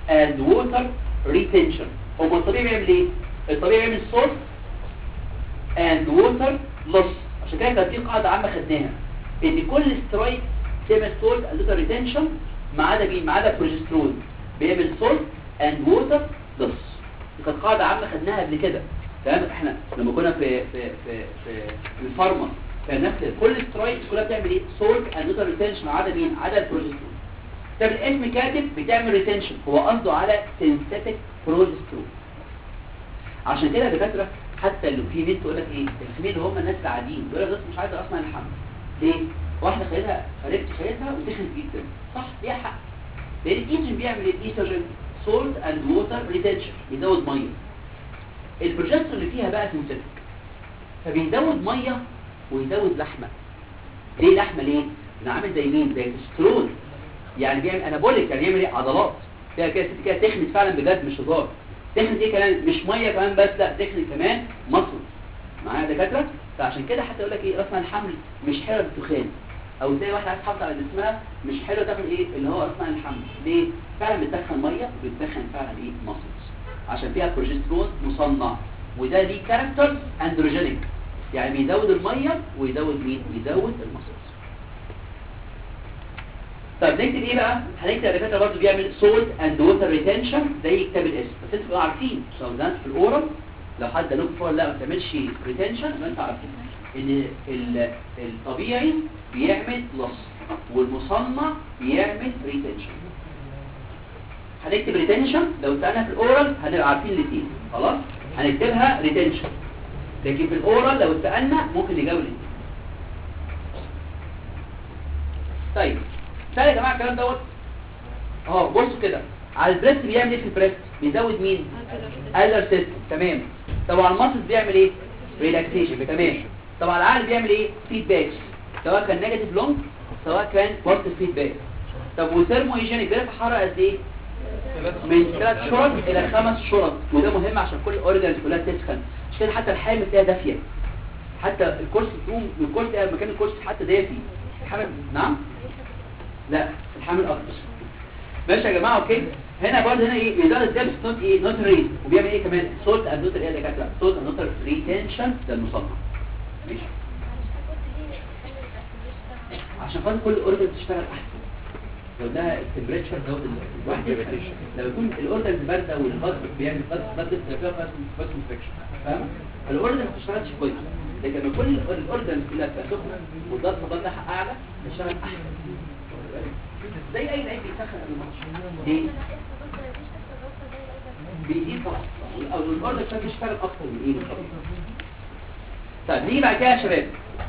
and water retention هو الطبيعي بيعمل ايه الطبيعي بيعمل salt and water loss عشان كده كان في قاعده عامه خدناها ان كل سترويد تعمل salt and water retention ما عدا مين ما عدا بروجسترون بيعمل salt and water loss دي كانت قاعده عامه خدناها قبل كده تمام احنا لما كنا في في في في, في الفارما كان نفس كل سترويد كلها بتعمل ايه salt and water retention ما عدا مين عدا البروجسترون طب الاسم كاتب بتعمل ريتنشن هو قصده على سينثيتك بروجسترون عشان كده يا دكاتره حتى لو في بنت تقول لك ايه الفيميل اللي هم الناس العاديين يقول لك بس مش عايزه اصلا الحمل ليه واحده خليتها خليت خليتها وتخنت جدا صح ليها حق لان الايستروجين بيعمل ايه الايستروجين سولت اند ووتر ريتنشن بيزود ميه البروجسترون اللي فيها بقى سينثيتك فبيزود ميه ويزود لحمه ليه لحمه ليه؟ ده عامل زي مين؟ زي التسترون يعني بيعمل انابوليك يعني يعمل ايه عضلات فيها كده ست كده تخنت فعلا بجد مش هزار تخنت ايه كمان مش ميه كمان بس لا تخنت كمان مصر معايا يا دكاتره فعشان كده حتى يقول لك ايه اصلا الحمل مش حلو الدخان او زي واحده عايز تحافظ على جسمها مش حلو تاكل ايه اللي هو اصلا الحمل ليه فعلا بتدخن ميه وبتدخن فعلا ايه مصر عشان فيها بروجسترون مصنع وده ليه كاركتر اندروجينيك يعني بيزود الميه ويزود مين ويزود المصر طب نكتب ايه بقى هنكتب يا دكاتره برضه بيعمل سولت اند ووتر ريتنشن زي كتاب الاسم بس انتوا تبقوا عارفين عشان ده في الاورال لو حد قال لكم فور لا ما تعملش ريتنشن يبقى انتوا عارفين ان ال- الطبيعي بيعمل لص والمصنع بيعمل ريتنشن هنكتب ريتنشن لو سالنا في الاورال هنبقى عارفين الاثنين خلاص هنكتبها ريتنشن لكن في الاورال لو سالنا ممكن نجاوب الاثنين طيب سهل يا جماعه الكلام دوت اهو بصوا كده على البريست بيعمل ايه في البريست بيزود مين الر سيستم تمام طب على الماسل بيعمل ايه ريلاكسيشن تمام طب على العقل بيعمل ايه فيدباك سواء كان نيجاتيف لونج سواء كان بوزيتيف فيدباك طب وثيرمو هيجينيك بيرفع حراره قد ايه من ثلاث شرط الى خمس شرط وده مهم عشان كل الاورجنز كلها تسخن عشان كده حتى الحامل تلاقيها دافيه حتى الكرسي تقوم من الكرسي مكان الكرسي حتى دافي الحامل نعم لا الحامل اكتر ماشي يا جماعه اوكي هنا برضه هنا ايه بيزود الدبس نوت ايه نوت ريز وبيعمل ايه كمان سولت اند نوت ايه يا دكاتره سولت اند نوت ريتنشن ده المصنع ماشي عشان خاطر كل اورجن تشتغل احسن لو ده التمبريتشر دوت ال- الواحد يفرق. لو يكون الاورجن بارده والغاز بيعمل غاز غاز فيها غاز غاز انفكشن فاهم الاورجن ما بتشتغلش كويس لكن لما كل الاورجن كلها تبقى سخنه والضغط بتاعها اعلى تشتغل احسن زي اي لعيب بيسخن قبل الماتش ليه؟ بيزيد طبعا او الاوردر كان بيشتغل اكتر من ايه بالظبط طيب نيجي بعد كده يا شباب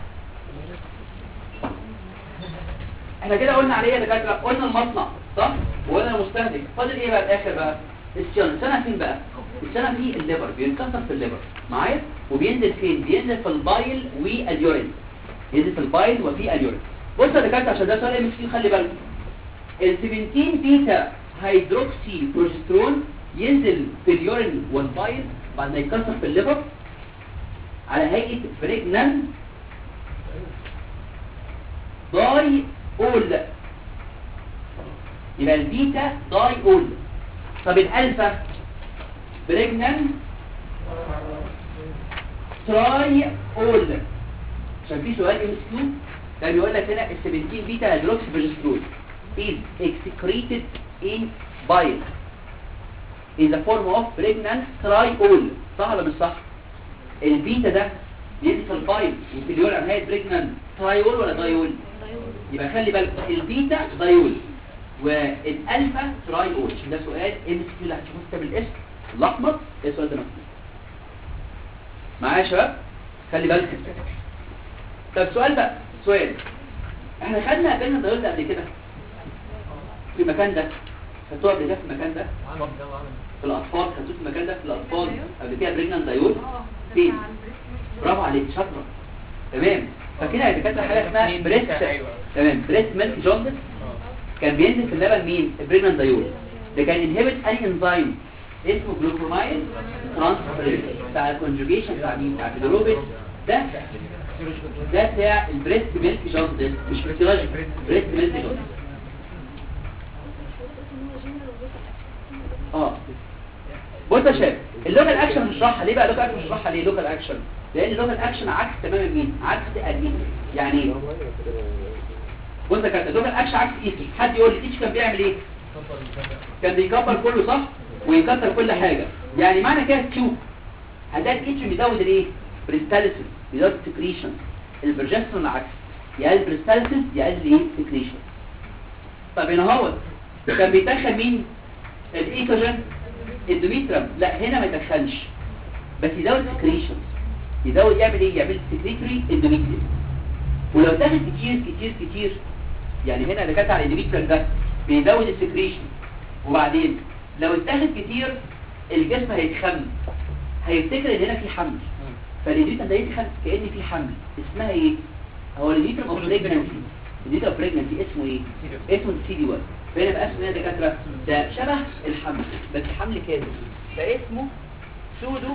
احنا كده قلنا عليه يا دكاتره قلنا المصنع صح وقلنا المستهلك فاضل ايه بقى الاخر بقى الصيانه الصيانه فين بقى الصيانه في الليبر بينكسر في الليبر معايا وبينزل فين بينزل في البايل واليورين ينزل في البايل وفي اليورين بص يا دكاتره عشان ده سؤال ام اس خلي بالكم ال 17 بيتا هيدروكسي بروجسترون ينزل في اليورين والبايل بعد ما يتكسر في الليفر على هيئه بريجنان داي اول يبقى البيتا داي اول طب الالفا بريجنان تراي اول عشان في سؤال ام اس كيو ده بيقول لك هنا ال 17 بيتا هيدروكسي بروجسترون is excreted in bile in the form of pregnant triol صح ولا مش صح البيتا ده بينزل في البايل وفي اليول على هيئه بريجنان ترايول ولا دايول يبقى خلي بالك البيتا دايول والالفا ترايول عشان ده سؤال ام اس كيو اللي هتشوفوه في كتاب الاسم الاحمر ايه السؤال ده مكتوب معايا يا شباب خلي بالك طب سؤال بقى سؤال احنا خدنا قابلنا دايول ده قبل كده في المكان ده خدتوها قبل كده في المكان ده في الاطفال خدتوه في المكان ده في الاطفال قبل كده بريجنان دايول فين برافو عليك شاطره تمام فكده يا دكاتره حاجه اسمها بريست تمام بريست ميلك جوندس كان بينزل في اللبن مين البريجنان دايول ده كان انهبت اني انزيم اسمه جلوكومايل ترانسفيريز بتاع الكونجوجيشن بتاع مين بتاع الجلوبين ده ده بتاع البريست ميلك جوندس مش فيسيولوجي بريست ميلك جوندس اه بص يا شباب اللوكال اكشن هنشرحها ليه بقى لوكال اكشن هنشرحها ليه لوكال اكشن لان اللوكال اكشن عكس تماما مين عكس ادمين يعني ايه بص يا كابتن اللوكال اكشن عكس ايتش حد يقول لي ايتش كان بيعمل ايه كان بيكبر كله صح ويكسر كل حاجه يعني معنى كده تشوف هتلاقي الايتش بيزود الايه بريستاليسيس بيزود سكريشن البرجسترون العكس يقلل بريستاليسيس يقلل ايه سكريشن طب هنا هو كان بيدخل مين الايتروجين الدوميترم لا هنا ما يدخلش بس يزود سكريشن يزود يعمل ايه يعمل سكريتري اندوميتريوم ولو تاخد كتير كتير كتير يعني هنا اللي كانت على الاندوميتريوم ده بيزود السكريشن وبعدين لو اتاخد كتير الجسم هيتخم هيفتكر ان هنا في حمل فالإندوميتريوم ده يتخم كأن في حمل اسمها ايه هو الاندوميتريوم اوف بريجنانسي الاندوميتريوم اوف بريجنانسي اسمه ايه اسمه سي دي 1 فهنا بقى اسمه ايه يا دكاتره ده شبه الحمل بس حمل كامل فاسمه سودو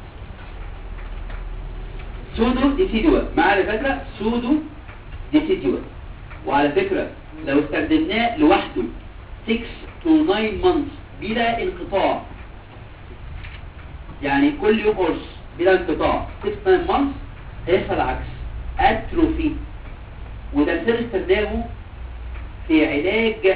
سودو ديسيدوا معايا يا دكاتره سودو ديسيدوا وعلى فكره لو استخدمناه لوحده 6 to 9 months بلا انقطاع يعني كل يوم قرص بلا انقطاع 6 to 9 months هيحصل العكس اتروفي وده سر استخدامه في علاج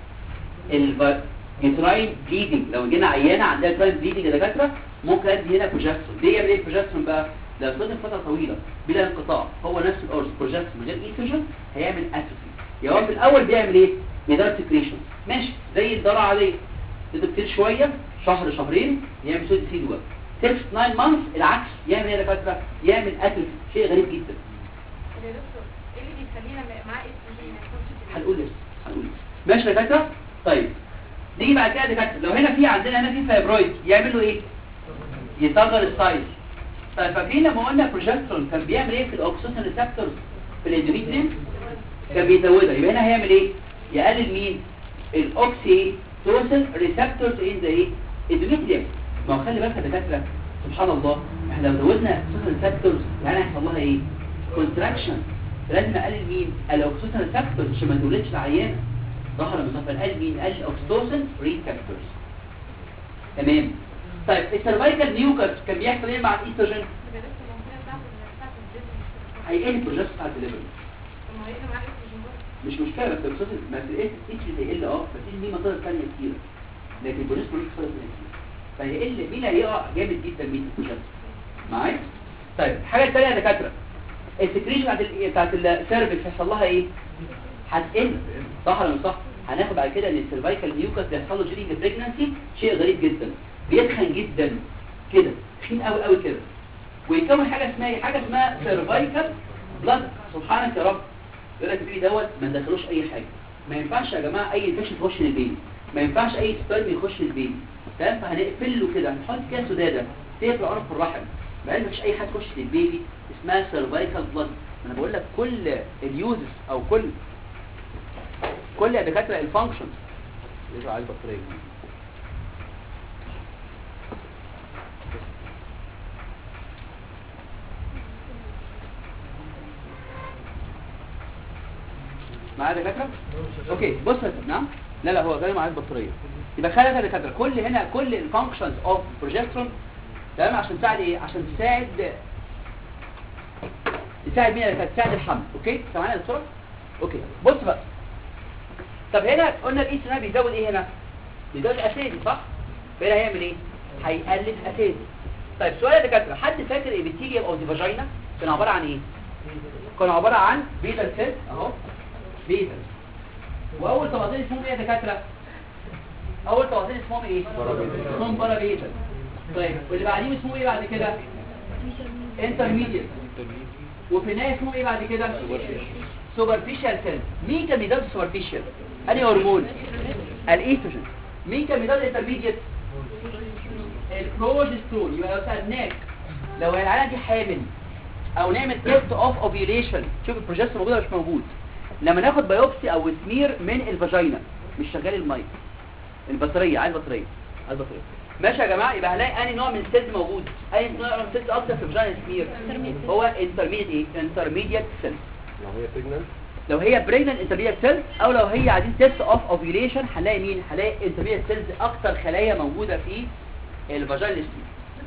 الجتراين بليدنج لو جينا عيانه عندها جتراين بليدنج يا دكاتره ممكن ادي هنا بروجسترون ليه يعمل ايه البروجسترون بقى لو استخدم فتره طويله بلا انقطاع هو نفس القرص بروجسترون من غير ايستروجين هيعمل اتروفي يا هو في الاول بيعمل ايه بيدار سكريشن ماشي زي الدرع عاديه تدي كتير شويه شهر شهرين يعمل سود سي دوا 6 9 مانثs العكس يعمل ايه يا دكاتره يعمل اتروفي شيء غريب جدا يا دكتور ايه اللي بيخلينا معاه استروجين ما يكونش في هنقول لسه هنقول لسه ماشي يا دكاتره طيب نيجي بعد كده يا دكاتره لو هنا في عندنا هنا في فايبرويد يعمل له ايه يصغر السايز طيب فاكرين لما قلنا بروجسترون كان بيعمل ايه في الاوكسيتين ريسبتورز في الاندوميتريوم كان بيزودها يبقى هنا هيعمل ايه يقلل مين الاوكسيتوسين ريسبتورز ان ذا ايه اندوميتريوم ما هو خلي بالك يا دكاتره سبحان الله احنا لو زودنا اوكسيتين ريسبتورز يعني هيحصل لها ايه كونتراكشن لازم اقلل مين الاوكسيتين ريسبتورز عشان ما تولدش العيانه ظهر المصطفى قال مين قال الاوكسيتوسين ريسبتورز تمام طيب السيرفايكال نيوكاس كان بيحصل ايه مع الايستروجين يبقى دكتور ممكن بتاعت بتاعت الجسم مش هيقل البروجست بتاع الدليفري طب ما هيقل معاه استروجين برضه مش مشكله بس الاوكسيتوسين ما في الايه اتش هيقل اه بس ليه مصادر ثانيه كتير لكن البروجست ملوش مصادر ثانيه كتير فهيقل مين هيقع جامد جدا مين البروجست معايا طيب الحاجه الثانيه يا دكاتره السكريشن بتاعت ال بتاعت السيرفكس هيحصل لها ايه هتقل صح ولا مش صح هناخد بعد كده ان السيرفايكال نيوكاس بيحصل له جيرينج بريجنانسي شيء غريب جدا بيتخن جدا كده تخين قوي قوي كده ويكون حاجه اسمها ايه حاجه اسمها سيرفايكال بلاد سبحانك يا رب يقول لك البيبي دوت ما ندخلوش اي حاجه ما ينفعش يا جماعه اي انفكشن تخش للبيبي ما ينفعش اي سبرم يخش للبيبي تمام فهنقفل له كده هنحط كده سداده تقفل عنق الرحم ما مفيش اي حاجه تخش للبيبي اسمها سيرفايكال بلاد انا بقول لك كل اليوزز او كل كل يا دكاتره الفانكشنز يرجع على البطارية معايا يا دكاتره اوكي بص يا سيدي، نعم لا لا هو غير معايا البطاريه يبقى خلي بالك يا دكاتره كل هنا كل الفانكشنز اوف بروجسترون تمام عشان تساعد ايه عشان تساعد تساعد مين يا دكاتره تساعد الحمل اوكي سامعين يا دكتوره اوكي بص بقى طب هنا قلنا الايستروجين بيزود ايه هنا بيزود اسيدي صح فهنا هيعمل ايه هيقلل اسيدي طيب سؤال يا دكاتره حد فاكر الابيثيليوم او دي فاجينا كان عباره عن ايه كان عباره عن بيتا سيل اهو بيتا واول طبقتين اسمهم ايه يا دكاتره اول طبقتين اسمهم ايه بارابيتا. اسمهم بارابيتا طيب واللي بعديهم اسمه ايه بعد كده انترميديت وفي النهايه اسمه ايه بعد كده سوبرفيشال سيل مين كان بيدرس سوبرفيشال انهي هرمون الايستروجين مين كان بيدرس انترميديت البروجسترون يبقى لو سالناك لو العيله دي حامل او نعمل تيست اوف اوفيوليشن شوف البروجسترون موجود ولا مش موجود لما ناخد بايوبسي او سمير من الفاجينا مش شغال المايك البطاريه عايز بطاريه عايز بطاريه ماشي يا جماعه يبقى هنلاقي انهي نوع من السيلز موجود اي نوع من السيلز اكتر في الفاجينا سمير هو انترميديت ايه انترميديت سيلز لو هي بريجننت لو هي بريجنال انترميديت سيلز او لو هي عايزين تيست اوف اوفيوليشن هنلاقي مين هنلاقي انترميديت سيلز اكتر خلايا موجوده في الفاجينال ستيم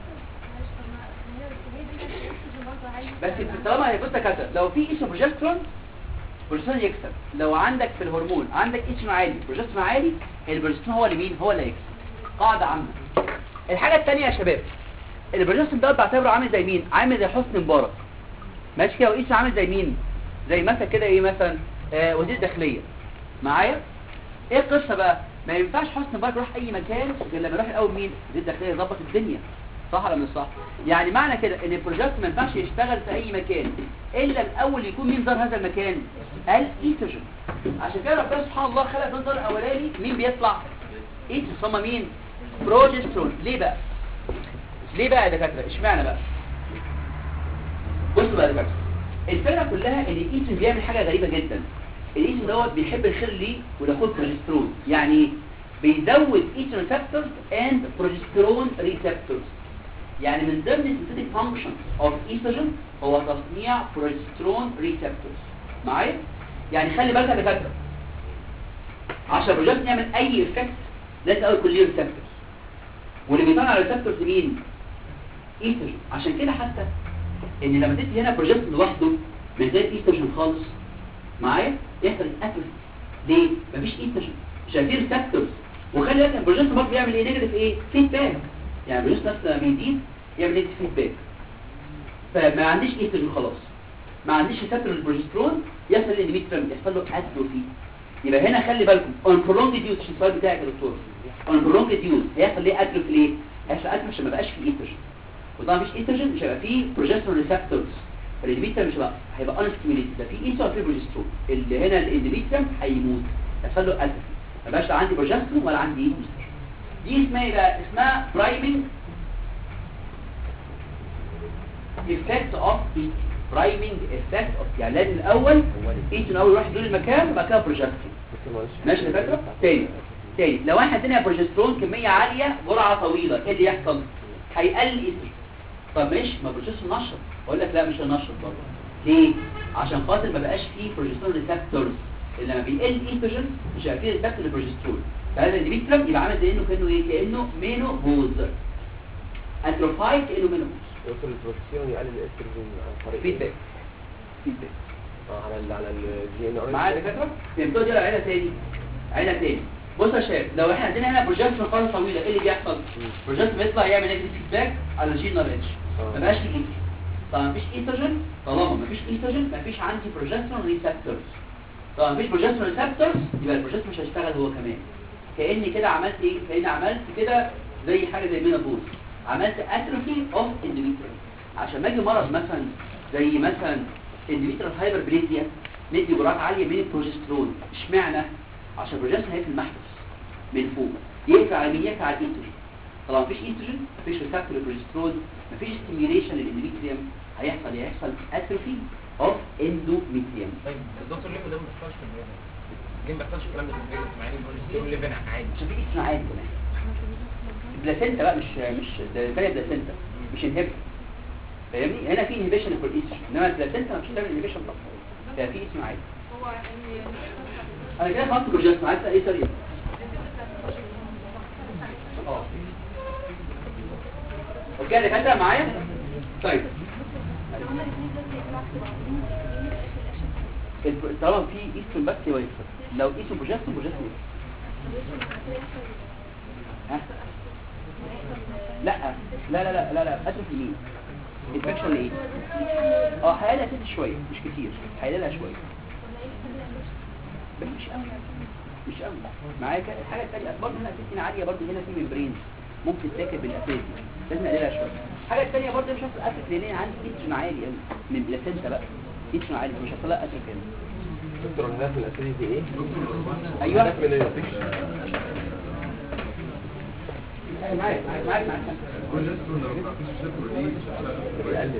بس طالما هي بص يا كاتب لو في ايش بروجسترون بروجسترون يكسب لو عندك في الهرمون عندك ايش عالي بروجسترون عالي البروجسترون هو اللي مين هو اللي يكسب قاعده عامه الحاجه الثانيه يا شباب البروجسترون ده بعتبره عامل زي مين عامل زي حسني مبارك ماشي كده وايش عامل زي مين زي مثلا كده ايه مثلا آه وزير داخليه معايا ايه القصه بقى ما ينفعش حسني مبارك يروح اي مكان غير لما يروح الاول مين وزير الداخليه يظبط الدنيا صح ولا مش صح يعني معنى كده ان البروجكت ما ينفعش يشتغل في اي مكان الا الاول يكون مين زار هذا المكان الايتروجين عشان كده ربنا سبحانه الله خلق في النظر الاولاني مين بيطلع ايتروجين ثم مين بروجسترون ليه بقى ليه بقى يا دكاتره اشمعنى بقى بصوا بقى يا دكاتره الفكره كلها ان الايتروجين بيعمل حاجه غريبه جدا الايتروجين دوت بيحب الخير ليه وياخد بروجسترون يعني ايه بيزود ايتروجين ريسبتورز اند بروجسترون ريسبتورز يعني من ضمن synthetic functions of estrogen هو تصنيع progesterone receptors معايا يعني خلي بالك يا دكاتره عشان البروجسترون يعمل اي افكت لازم اول يكون ليه ريسبتورز واللي بيطلع الريسبتورز مين ايستروجين عشان كده حتى ان لما تدي هنا بروجسترون لوحده من غير ايستروجين خالص معايا يحصل اتروفي ليه مفيش ايستروجين شايفين ريسبتورز وخلي بالك البروجسترون برضه بيعمل ايه نيجاتيف ايه فيدباك يعني البروجسترون نفسه لما يزيد يعمل نيجاتيف فيدباك فما عنديش ايستروجين خلاص ما عنديش ريسبتور للبروجسترون يحصل الاندوميتريوم يحصل له اتروفي يبقى هنا خلي بالكم اون prolonged use السؤال بتاعك يا دكتور اون prolonged use هيحصل ليه اتروفي ليه هيحصل اتروفي عشان ما بقاش فيه ايستروجين وطبعا مفيش ايستروجين مش هيبقى فيه بروجسترون ريسبتورز الاندوميتريوم مش هيبقى هيبقى ان ستيميوليتد ده في ايستروجين وفي بروجسترون اللي هنا الاندوميتريوم هيموت يحصل له اتروفي ما بقاش لا عندي بروجسترون ولا عندي ايستروجين دي اسمها ايه بقى اسمها برايمنج effect of eating priming effect of يعني لازم الاول ايتون اول يروح يدور المكان وبعد كده بروجسترون ماشي يا فاكره تاني تاني لو احنا ادينا بروجسترون كميه عاليه جرعه طويله ايه اللي يحصل هيقلل ايتون طب ماشي ما بروجسترون نشط اقول لك لا مش هنشط برضه ليه عشان خاطر ما بقاش فيه بروجسترون ريسبتورز لما بيقل ايستروجين مش هيبقى فيه ريسبتور للبروجسترون فهذا الديميترم يبقى عامل زي انه كانه ايه كانه مينوبوز اتروفايد كانه مينوبوز يوصل البروجستيرون يقلل الاستروجين عن طريق فيدباك فيدباك آه، على ال على الجي ان ار معايا دكاتره فهمتوا دي ولا عينها تاني عينها تاني بص يا شباب لو احنا عندنا هنا بروجكشن فتره طويله ايه اللي بيحصل بروجكشن بيطلع يعمل نيجاتيف فيدباك على الجين ار اتش آه. ما بقاش فيه ايستروجين طبعا مفيش ايستروجين طالما مفيش ايستروجين مفيش عندي بروجسترون ريسبتورز طبعا مفيش بروجسترون ريسبتورز يبقى البروجسترون مش هيشتغل هو كمان كاني كده عملت ايه كاني عملت كده زي حاجه زي مينابوز عملت اتروفي اوف اندوميتريوم عشان ما اجي مرض مثلا زي مثلا اندوميتريال هايبربليزيا ندي جرعات عاليه من البروجسترون اشمعنى عشان البروجسترون هيقفل المحبس من فوق يقفل على مين يقفل على الايستروجين طبعا مفيش ايستروجين مفيش ريسبتور للبروجسترون مفيش ستيميوليشن للاندوميتريوم هيحصل هيحصل اتروفي اوف اندوميتريوم طيب الدكتور ليه ده ما بيحصلش في البريد ليه ما بيحصلش الكلام ده في البريد مع ان البروجستيرون ليفل عادي عشان في ايستروجين عادي كمان بلاسينتا بقى مش مش ده الثانيه بلاسينتا مش انهبت فاهمني هنا في انهبيشن في الايستروجين انما البلاسينتا مش بتعمل انهبيشن طبعا ده في اسم عادي هو يعني انا كده خلاص بروجكت عايز ايه سريع اه اوكي يا دكاتره معايا طيب الب- طالما في ايستروجين بس هو يكسب لو ايستروجين بروجسترون بروجسترون ها لا لا لا لا لا لا اترك يمين انفكشن لايه اه هيقلقها ست شويه مش كتير هيقلقها شويه بس مش قوي مش قوي معايا كده الحاجه الثانيه برضه هنا ست عاليه برضه هنا في ممبرين ممكن تاكل بالاساسي لازم اقللها شويه الحاجه الثانيه برضه مش هحصل اترك لان أنا عندي ايستروجين عالي قوي من بلاسنتا بقى ايستروجين عالي مش هحصل لها اترك هنا دكتور الناس الاساسي دي ايه؟ ايوه الناس من الانفكشن معاك معاك معاك معاك بيقلل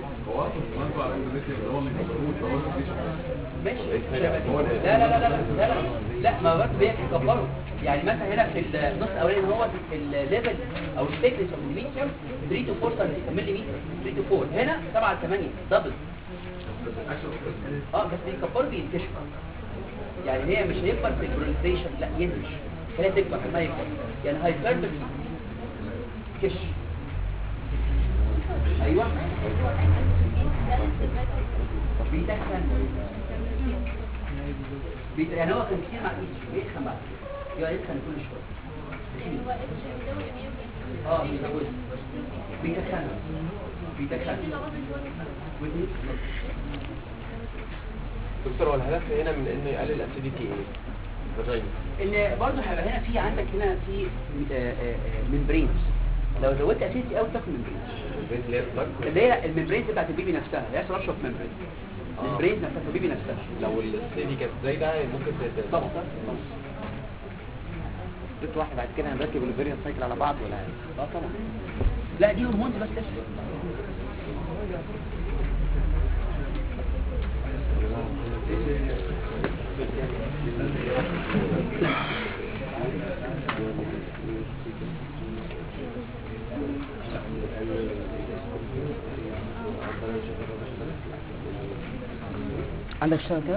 ماشي لا لا لا لا لا لا لا لا ما برضه بيكبروا يعني مثلا هنا في النص الاولاني هو في الليفل او الثيكنس اوف الميتر 3 تو 4 ملم 3 تو 4 هنا 7 8 دبل اه بس بيكبروا بينتشروا يعني هي مش هيكبر في البروليفريشن لا ينمش هي تكبر ما يكبر يعني هايبرتروفي كش ايوه بيتخن بيت... يعني هو كان كتير مع ايده بيتخن بعد كده يقعد يتخن كل شويه اه بيزود بيتخن بيتخن دكتور هو الهدف هنا من انه يقلل الاسيديتي ايه؟ فاجينا ان برضه هيبقى هنا في عندك هنا في ممبرينز لو زودت اسيدتي قوي تاكل ممبرينز البنت اللي هي البلاك اللي هي الممبرينز بتاعت البيبي نفسها اللي هي رش اوف ممبرين الممبرينز بتاعت البيبي نفسها لو الاسيديتي كانت زايده ممكن تت- طبعا ست واحد بعد كده هنركب الفيريان سايكل على بعض ولا اه طبعا لا دي هرمونز بس لسه عندك اشتغل كده؟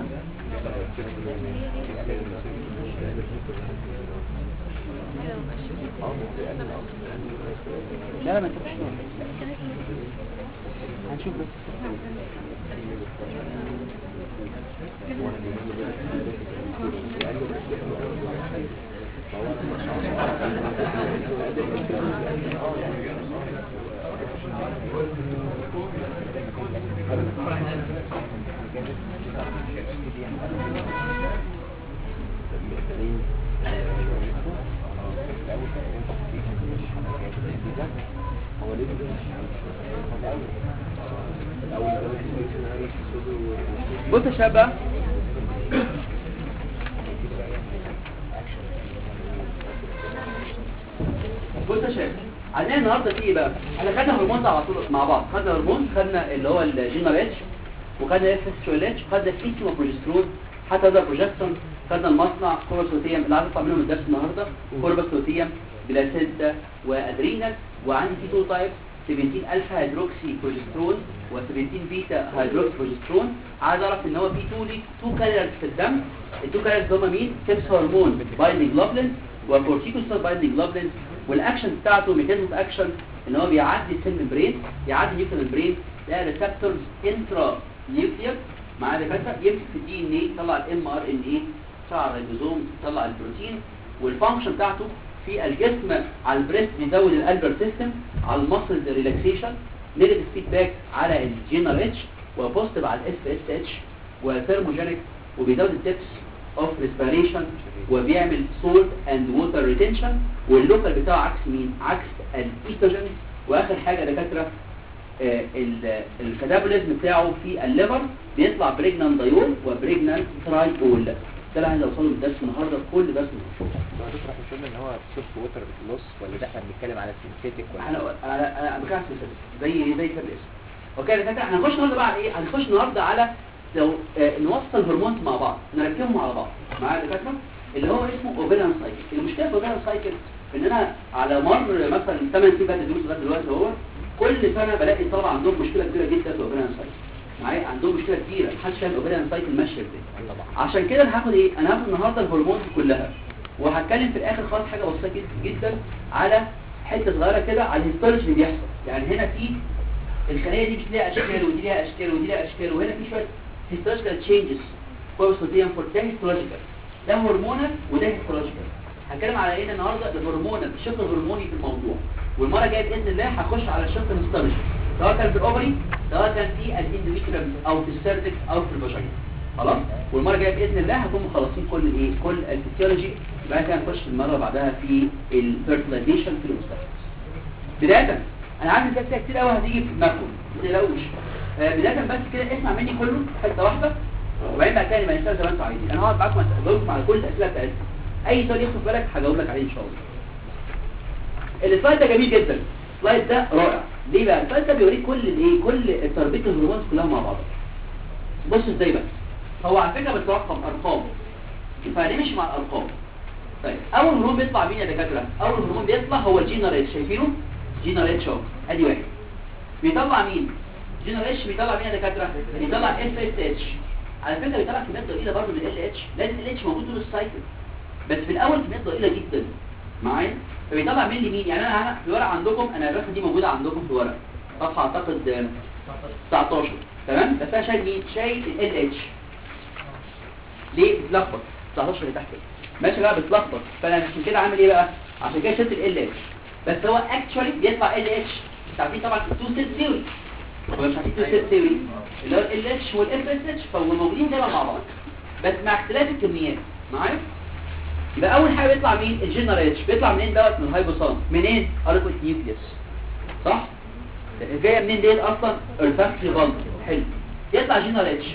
لا لا ما انت مش هنشوف بس بص يا شباب بقى. بص يا شباب عندنا النهارده في ايه بقى احنا خدنا هرمون على طول مع بعض خدنا هرمون خدنا اللي هو الجينال اتش وخدنا اف اس اتش خدنا فيتو بروجسترون حتى ده بروجسترون خدنا المصنع كوربوسوتيوم اللي عايز اطلع منهم الدرس النهارده كوربوسوتيوم بلاسيدا وادرينال وعندي في تو تايبس 17 الفا هيدروكسي بروجسترون و17 بيتا هيدروكسي بروجسترون عايز اعرف ان هو في تو ليك تو كالوريز في الدم التو كالوريز هم مين سيبس هرمون بايندينج جلوبلين وكورتيكوستال بايندينج جلوبلين والاكشن بتاعته ميكانيزم اكشن ان هو بيعدي السيل ممبرين يعدي نيوكلير ممبرين ده ريسبتورز انترا نيوكلير مع دكاتره يمسك في الدي ان اي يطلع الام ار ان اي يطلع الريبوزوم يطلع البروتين والفانكشن بتاعته في الجسم على البريست بيزود الالبر سيستم على المسلز ريلاكسيشن نيجاتيف فيدباك على الجينر اتش وبوزيتيف على الاس اس اتش وثيرموجينيك وبيزود التبس اوف ريسبيريشن وبيعمل سولت اند ووتر ريتنشن واللوكال بتاعه عكس مين عكس الايستروجين واخر حاجه يا دكاتره آه، ال- الكتابوليزم بتاعه في الليفر بيطلع بريجنان دايول وبريجنان ترايول ده اللي عايز اوصله من الدرس النهارده كل درس النهارده ما تشرح مش قلنا ان هو سيلف ووتر لوس ولا ده احنا بنتكلم على سينثيتيك ولا انا انا انا بكاس زي زي كده الاسم اوكي يا دكاتره هنخش النهارده بقى على ايه هنخش النهارده على لو آه نوصل هرمونز مع بعض نركبهم على بعض معايا يا دكاتره اللي هو اسمه اوفيران سايكل المشكله في اوفيران سايكل ان انا على مر مثلا 8 سنين بعد الدروس لغايه دلوقتي هو كل سنه بلاقي طبعا عندهم مشكله كبيره جدا في اوفيران سايكل معايا عندهم مشكله كبيره محدش فاهم الاوفيران سايكل ماشيه ازاي عشان كده انا هاخد ايه انا هاخد النهارده الهرمونز كلها وهتكلم في الاخر خالص حاجه بسيطه جدا جدا على حته صغيره كده على الهيستولوجي اللي بيحصل يعني هنا في الخليه دي مش ليها اشكال ودي ليها اشكال ودي ليها اشكال وهنا في شويه هيستولوجيكال تشينجز كورسوديوم فور ده هيستولوجيكال ده هرمونال وده هيستولوجيكال هنتكلم على ايه النهارده الهرمونال الشق الهرموني في الموضوع والمره الجايه باذن الله هخش على الشق الهيستولوجي سواء كان في الاوفري سواء كان في الاندوميتريوم او في السيرفكس او في الفاجينا خلاص والمره الجايه باذن الله هكون مخلصين كل الايه كل الفسيولوجي بعد كده نخش في المره بعدها في الفيرتلايزيشن في المستقبل بدايه انا عارف ان في اسئله كتير قوي هتيجي في دماغكم ما تقلقوش آه، بدايه بس كده اسمع مني كله حته واحده وبعدين بقى تاني ما نشتغل زي ما انتوا عايزين انا هقعد معاكم اجاوبكم على كل الاسئله بتاعتكم اي سؤال يخطر في بالك هجاوب لك عليه ان شاء الله السلايد ده جميل جدا السلايد ده رائع ليه بقى السلايد ده بيوريك كل الايه كل تربيه الهرمونات كلها مع بعض بص ازاي بقى هو على فكره بترقم ارقام فهنمشي مع الارقام طيب اول هرمون بيطلع مين يا دكاتره اول هرمون بيطلع هو الجينر اتش شايفينه جينر اتش اهو ادي واحد بيطلع مين جينر اتش بيطلع مين يا دكاتره بيطلع اف اس اتش على فكره بيطلع كميات ضئيله برضه من ال اتش لازم ال اتش موجود طول السايكل بس في الاول كميات ضئيله جدا معايا فبيطلع مين لمين يعني انا هنا في الورقه عندكم انا الرسمه دي موجوده عندكم في الورقه صفحه اعتقد آه، 19 تمام بس انا شايل مين شايل ال اتش ليه بتلخبط 19 اللي تحت كده. ماشي بقى بتلخبط فانا عشان كده عامل ايه بقى عشان كده شلت ال اتش بس هو اكشولي بيطلع ال اتش انت عارفين طبعا التو سيل ثيوري هو مش عارفين التو سيل ثيوري اللي هو ال اتش والاف اس اتش فهم موجودين دايما مع بعض بس مع اختلاف الكميات معايا يبقى اول حاجه بيطلع مين الجنرال اتش بيطلع منين دوت من الهايبوثالاموس منين اركوت نيوكليوس صح جايه منين ديت اصلا الفاكتوري فالف حلو يطلع جنرال اتش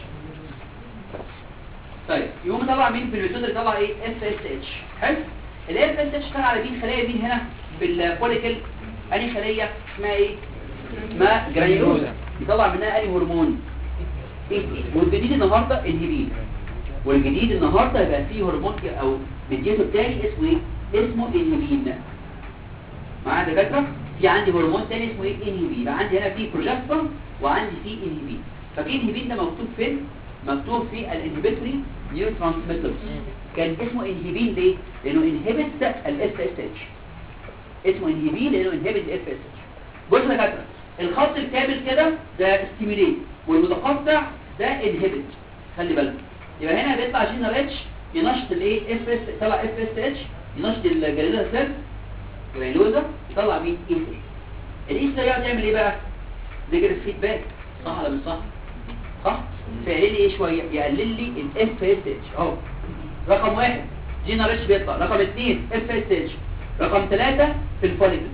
طيب يقوم طلع مين في الميثود يطلع ايه اف اس اتش حلو الاف اس اتش اشتغل على مين خلايا مين هنا في الفوليكل انهي خليه اسمها ايه اسمها جرانيولوزا يطلع منها انهي هرمون إيه؟ والجديد النهارده الهبين والجديد النهارده يبقى فيه هرمون ك- او مديته التاني اسمه ايه اسمه انهبين معايا يا دكاتره في عندي هرمون تاني اسمه ايه انهبين يبقى عندي هنا في بروجسترون وعندي في انهبين ففي انهبين ده مكتوب فين مكتوب في الانهبيتوري نيورو ترانسميترز كان اسمه انهبين ليه لانه انهبت الاف اس اتش اسمه انهبين لانه انهبت الاف اس اتش بص يا دكاتره الخط الكامل كده ده ستيميليت والمتقطع ده انهبت خلي بالك يبقى هنا بيطلع جينال اتش ينشط الايه اف اس طلع اف اس اتش ينشط الجليدوزا سيل جليدوزا يطلع مين ايثر الايثر يقعد يعمل ايه بقى ذكر الفيدباك صح ولا مش صح صح فيقلل لي ايه شويه يقلل لي الاف اس اتش اهو رقم واحد جينال اتش بيطلع رقم اثنين اف اس اتش رقم ثلاثة في الفوليكلز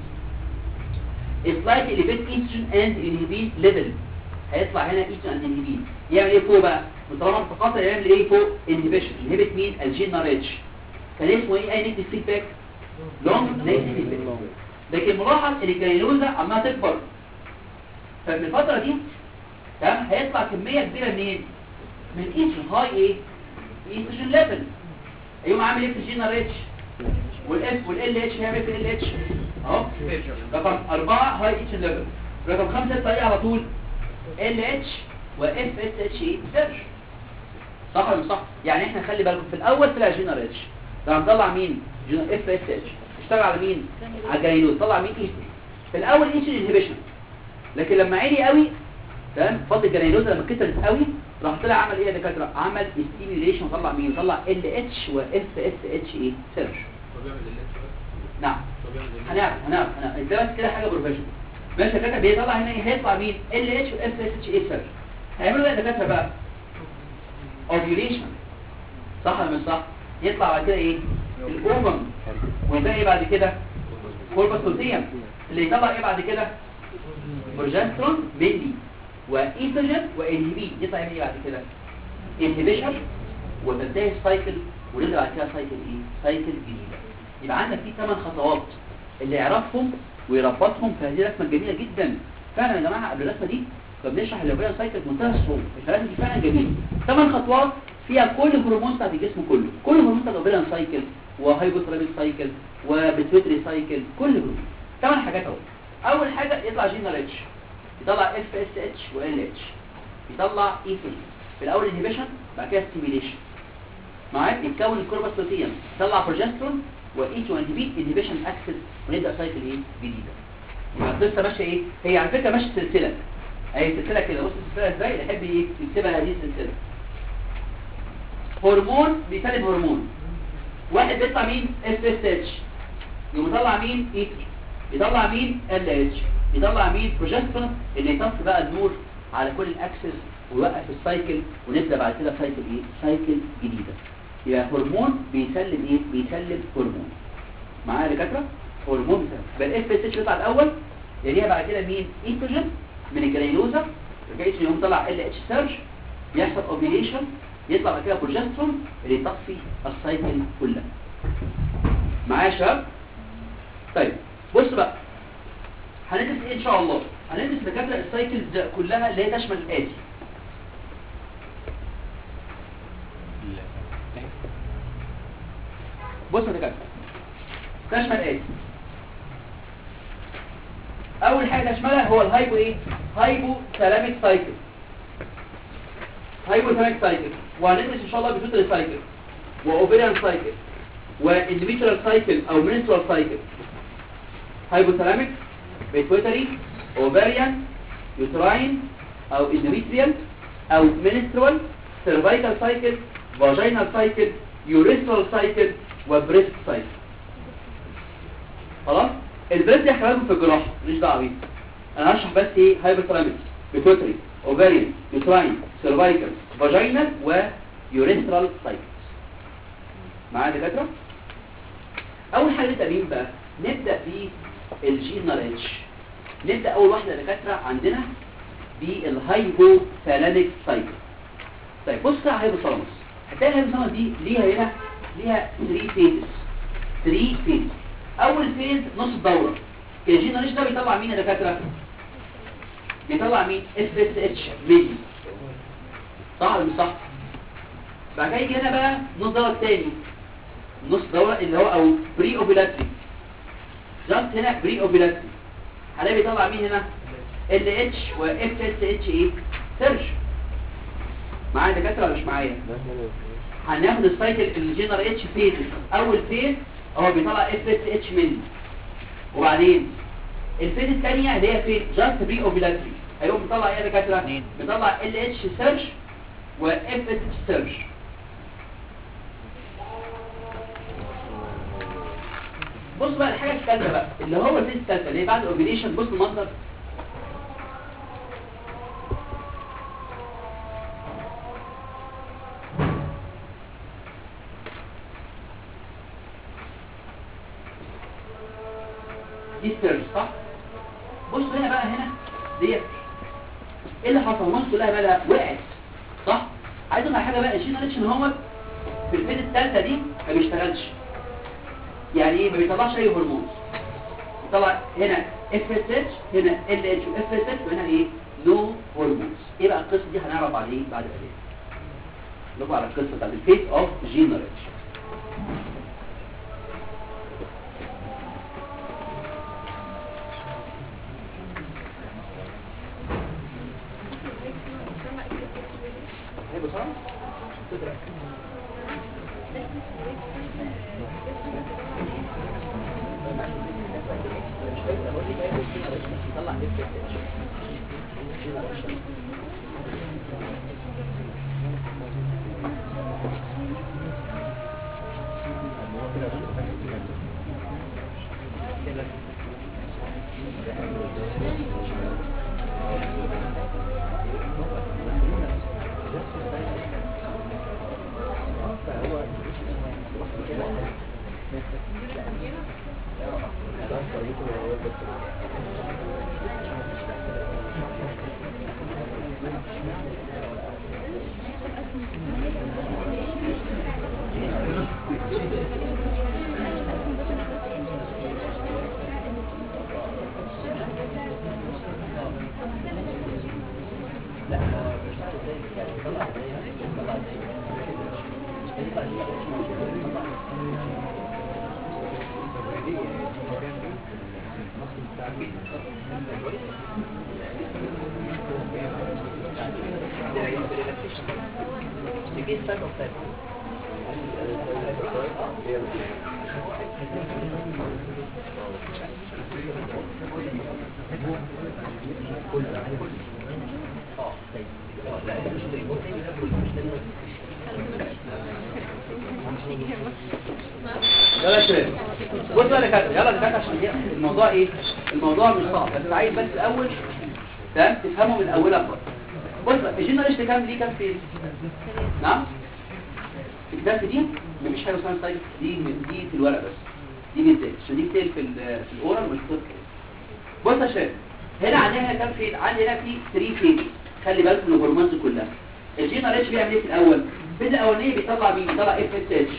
slight elevate estrogen and inhibin level هيطلع هنا estrogen and inhibin يعمل ايه فوق بقى وطالما متقاطع يعمل ايه فوق inhibition inhibit مين الجين ريتش كان اسمه ايه اي نيجاتيف فيدباك لونج نيجاتيف فيدباك لكن ملاحظ ان الجليلوزا عماله تكبر ففي الفتره دي تمام هيطلع كميه كبيره منين من ايستروجين هاي ايه ايستروجين ليفل ايوه عامل ايه في الجين ريتش والاف والال اتش هيعمل في ال اتش اهو رقم أربعة هاي اتش ليفل رقم خمسة تلاقيه على طول ال اتش واف اس اتش اي سيرش صح ولا مش صح يعني احنا خلي بالكم في الاول طلع جينر اتش ده هنطلع مين اف اس اتش اشتغل على مين على الجليلوز طلع مين ايستروجين في الاول اتش انهبيشن لكن لما عالي قوي تمام فضل الجليلوز لما كترت قوي راح طلع عمل ايه يا دكاتره عمل ستيميوليشن وطلع مين طلع ال اتش واف اس اتش اي سيرش نعم هنعرف هنعرف هنعرف انت بس كده حاجه بروفيشنال ماشي يا دكاتره بيطلع هنا ايه هيطلع مين ال اتش واف اس اتش اي سيرش هيعملوا ايه يا دكاتره بقى اوفيوليشن صح ولا مش صح يطلع بعد كده ايه الاوفم ويبقى ايه بعد كده كورباسولتيم اللي يطلع ايه بعد كده بروجسترون بيلي وايستروجين وانهبين يطلع يعمل ايه بعد كده انهبيشن وتنتهي السايكل ونبدا بعد كده سايكل ايه سايكل جديده يبقى عندك في ثمان خطوات اللي يعرفهم ويربطهم في هذه الرسمه الجميله جدا فعلا يا جماعه قبل الرسمه دي كنا بنشرح الاوبريان سايكل بمنتهى الصعوبه الرسمه دي فعلا جميله ثمان خطوات فيها كل الهرمون بتاعت الجسم كله كل هرمون بتاعت الاوبريان سايكل وهايبوثالاميك سايكل وبيتويتري سايكل كل هرمون ثمان حاجات اهو اول حاجه يطلع جينال اتش يطلع اف اس اتش وال اتش يطلع ايثين في الاول انهبيشن بعد كده ستيميليشن معاك يتكون الكورباسلوتيوم يطلع بروجسترون وايتش وانهبيت انهبيشن اكسس ونبدا سايكل ايه جديده يبقى القصه ماشيه ايه هي على فكره ماشيه سلسله اهي سلسله كده بص السلسله ازاي اللي يحب ايه يكتبها هذه السلسله هرمون بيسلم هرمون واحد بيطلع مين اس اس اتش يقوم يطلع مين ايتش يطلع مين ال اتش يطلع مين بروجسترون اللي يطفي بقى النور على كل الاكسس ويوقف السايكل ونبدا بعد كده سايكل ايه سايكل جديده يبقى هرمون بيسلم ايه بيسلم هرمون معايا يا دكاتره هرمون بيسلم يبقى الاف اس اتش بيطلع الاول يليها بعد كده مين ايستروجين من الجرانيولوزا رجعت يقوم طلع ال اتش سيرج يحصل اوفيليشن يطلع بعد كده بروجسترون اللي يطفي السايكل كلها معايا يا شباب طيب بص بقى هندرس ايه ان شاء الله هندرس دكاتره السايكلز كلها اللي هي تشمل الاتي بص يا دكاتره تشمل ايه اول حاجه تشملها هو الهايبو ايه هايبو ثالاميك سايكل هايبو ثالاميك سايكل وهندرس ان شاء الله بيتوتري سايكل واوفيريان سايكل واندوميتريال سايكل او منسترال سايكل هايبوثالاميك بيتوتري اوفيريان يوتراين او اندوميتريال او منسترال سيرفايكال سايكل فاجينال سايكل يوريثرال سايكل وبريست سايكل خلاص البريست دي هحكيها لكم في الجراحه ماليش دعوه بيه انا هشرح بس ايه هايبوثالاميك بيتوتري اوفيريان يوتراين سيرفايكال فاجينال ويوريثرال سايكل معايا يا دكاتره اول حاجه نبدا مين بقى نبدا بالجينال اتش نبدا اول واحده يا دكاتره عندنا بالهايبوثالاميك سايكل طيب بص على الهايبوثالاموس هتلاقي الهايبوثالاموس دي ليها هنا ليها 3 فيزز 3 فيز اول فيز نص الدوره الجينال اتش ده بيطلع مين يا دكاتره بيطلع مين اف اس اتش ميدي صح ولا مش صح بعد كده يجي هنا بقى نص دوره الثاني نص دوره اللي هو او بري اوفيلاتري جامت هنا بري اوفيلاتري هلاقي بيطلع مين هنا ال اتش واف اس اتش ايه سيرش معايا دكاتره ولا مش معايا هناخد السايكل الجنرال اتش فيز اول فيز هو بيطلع اف اس اتش مني وبعدين الفيز الثانيه اللي هي فين جاست بري اوفيلاتري هيقوم بيطلع ايه يا دكاتره بيطلع ال اتش سيرش واف اس اتش سيرش بص بقى الحاجه الثالثه بقى اللي هو الفيز الثالثه اللي هي بعد الاوفيليشن بص المنظر دي ستيرز صح بص هنا بقى هنا ديت ايه اللي حصل مصر كلها مالها وقعت صح عايز اقول على حاجه بقى الجين اتش هو في الفيز الثالثه دي ما بيشتغلش يعني ايه ما بيطلعش اي هرمون طلع هنا اف اس اتش هنا ال اتش واف اس اتش وهنا ايه نو هرمونز ايه بقى القصه دي هنعرف عليه بعد قليل نبقى على القصه بتاعت الفيز اوف جينر اتش ايه بصراحه تدرك يلا يا شباب بص بقى يا كابتن يلا يا كابتن عشان دي- الموضوع ايه الموضوع مش صعب بس عايز بس الاول تمام تفهمه من اولها خالص بص بقى الجين ريشت كام دي كام فين نعم الكتاب دي مفيش حاجه اسمها سايد دي دي في الورق بس دي بالذات عشان دي بتقل في ال- في الاورال مش بتقل بص يا شباب هنا عندنا كام فين عندي هنا في 3 فين خلي بالكم من الهرمونز كلها الجين ريشت بيعمل ايه في الاول الفيز الاولانيه بيطلع مين بيطلع اف اس اتش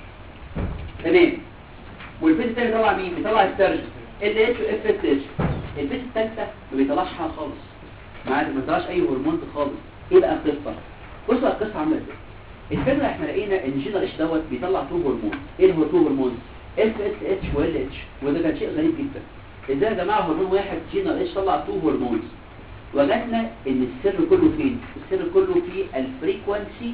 تمام والفيز الثاني بيطلع مين بيطلع السيرج ال اتش واف اس اتش الفيز الثالثه ما بيطلعش خالص معاك ما بيطلعش اي هرمون خالص ايه بقى القصه بصوا على القصه عامله ازاي الفكره احنا لقينا ان الجين اتش دوت بيطلع تو هرمون ايه هو تو هرمون اف اس اتش وال اتش وده كان شيء غريب جدا ازاي يا جماعه هرمون واحد جين اتش طلع تو هرمونز وجدنا ان السر كله فين السر كله في الفريكوانسي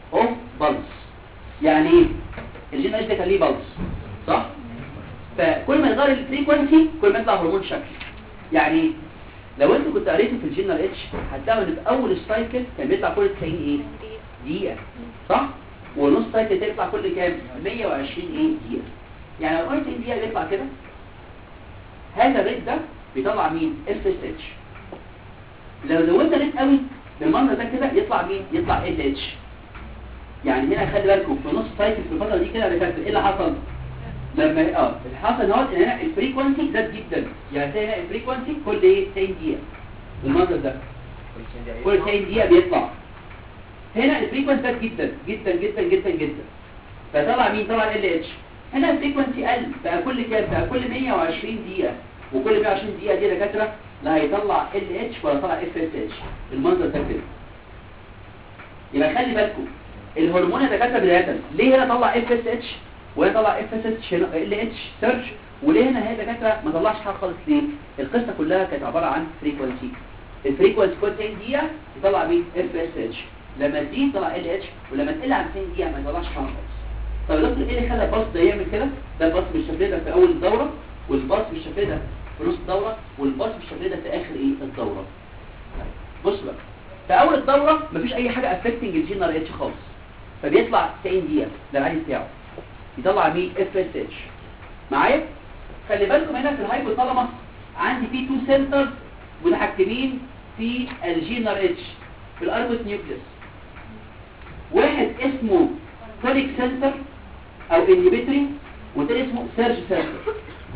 اوف بلس يعني ايه الجين اتش ده كان ليه بلس صح فكل ما يغير الفريكونسي كل ما يطلع هرمون شكل يعني إيه؟ لو انت كنت قريته في الجينال اتش هتلاقوا ان في اول السايكل كان بيطلع كل 90 ايه دقيقه صح ونص سايكل تطلع كل كام 120 ايه دقيقه يعني لو قلت 90 دقيقه بيطلع كده هذا الريت ده بيطلع مين اف اس اتش لو زودنا ريت قوي بالمنظر ده كده يطلع مين يطلع ال اتش يعني هنا خلي بالكم في نص سايكل في الفتره دي كده يا دكاتره ايه اللي حصل لما اه اللي حصل ان هو ان هنا الفريكونسي زاد جدا يعني تلاقي هنا الفريكونسي كل ايه 90 دقيقه بالمنظر ده كل 90 دقيقه بيطلع هنا الفريكونسي زاد جدا جدا جدا جدا جدا فطلع مين طلع ال اتش هنا الفريكونسي قل بقى كل كام بقى كل 120 دقيقه وكل 120 دقيقه دي يا دكاتره لا هيطلع ال اتش ولا طلع اف اس اتش المنظر ده كده يبقى خلي بالكم الهرمون يا دكاتره بدايه ليه هنا طلع اف اس اتش وهنا طلع اف اس اتش ال اتش سيرش وليه هنا هي دكاتره ما طلعش حاجه خالص ليه القصه كلها كانت عباره عن فريكونسي الفريكونسي كل 90 دقيقه يطلع مين اف اس اتش لما تزيد طلع ال اتش ولما تقل عن 90 دقيقه ما يطلعش حاجه خالص طب يا دكتور ايه اللي خلى الباص ده يعمل كده ده الباص بالشكل ده في اول الدوره والباص بالشكل ده في نص الدوره والباص بالشكل ده في اخر ايه الدوره بص بقى في اول الدوره مفيش اي حاجه افكتنج الجين ار اتش خالص فبيطلع 90 دقيقه ده العادي بتاعه يطلع مين اف اس اتش معايا خلي بالكم هنا في الهايبوثالاموس عندي في تو سنترز متحكمين في الجين ار اتش في الاربوس نيوكليوس واحد اسمه تونيك سنتر او انهبيتوري والتاني اسمه سيرج سنتر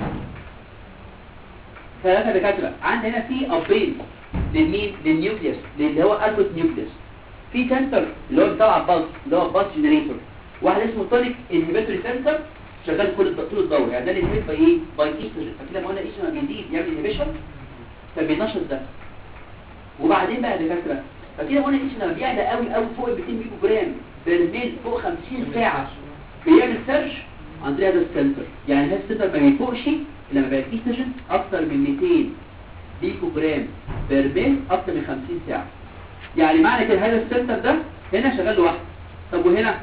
ثلاثة دكاترة عندي هنا في ابين للمين للنيوكليوس اللي هو الفوت نيوكليوس في سنتر اللي هو بتاع البلس اللي هو البلس جنريتور واحد اسمه تونيك انهبيتوري سنتر شغال كل طول الدورة يعني ده اللي انهبيت باي ايه باي ايستروجين فكده لما قلنا ايستروجين لما بيزيد يعمل انهبيشن فبينشط ده وبعدين بقى يا دكاترة فكده قلنا ايستروجين لما بيعلى قوي قوي فوق ال 200 ميكرو جرام بالميل فوق 50 ساعة بيعمل سيرش عن طريق هذا السنتر يعني هذا السنتر ما بيفوقش لما بقى ايستروجين اكتر من 200 ميكرو جرام برميل اكتر من 50 ساعة يعني معنى كده هذا السنتر ده هنا شغال لوحده طب وهنا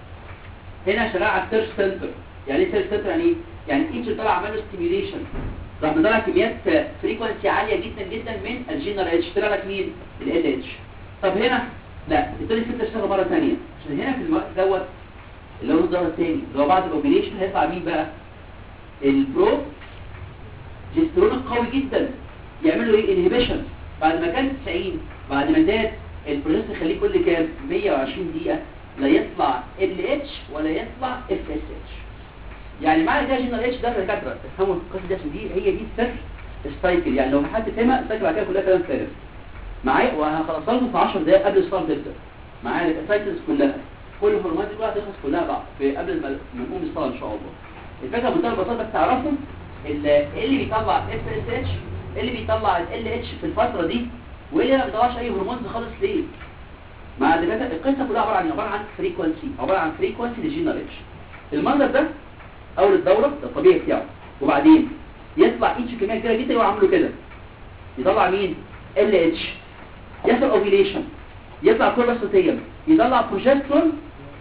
هنا شغال على السيرش سنتر يعني ايه سيرش سنتر يعني ايه يعني ايتش طلع عمل له ستيميوليشن راح مطلع كميات فريكونسي عاليه جدا جدا من الجينر اتش طلع لك مين ال اتش طب هنا لا التاني سنتر اشتغل مره ثانيه عشان هنا في الوقت دوت اللي هو الظهر الثاني اللي هو بعد الاوبريشن هيطلع مين بقى البرو جسترون القوي جدا يعمل له ايه انهبيشن بعد ما كان 90 بعد ما زاد البروسيس يخليه كل كام 120 دقيقه لا يطلع ال اتش ولا يطلع اف اس اتش يعني معنى كده جنرال اتش ده دكاتره تفهموا القصه دي عشان دي هي دي السر السايكل يعني لو حد فهمها السايكل بعد كده كلها كلام فارغ معايا وهخلصها لكم في 10 دقائق قبل الصلاه تبدا معايا السايكلز كلها كل الهرمونات دي كلها هتخلص كلها بعد في قبل ما ما نقوم الصلاه ان شاء الله الفكره بمنتهى البساطه بس تعرفوا اللي اللي بيطلع اف اس اتش اللي بيطلع ال اتش في الفتره دي واللي ما بيطلعش اي هرمونز خالص ليه مع دكاتره القصه كلها عباره عن عباره عن فريكوانسي عباره عن فريكوانسي للجينر اتش المنظر ده اول الدوره ده الطبيعي بتاعه وبعدين يطلع اتش كميه كبيره جدا يقوم عامله كده يطلع مين ال اتش يحصل اوفيليشن يطلع كورباسوتيم يطلع بروجسترون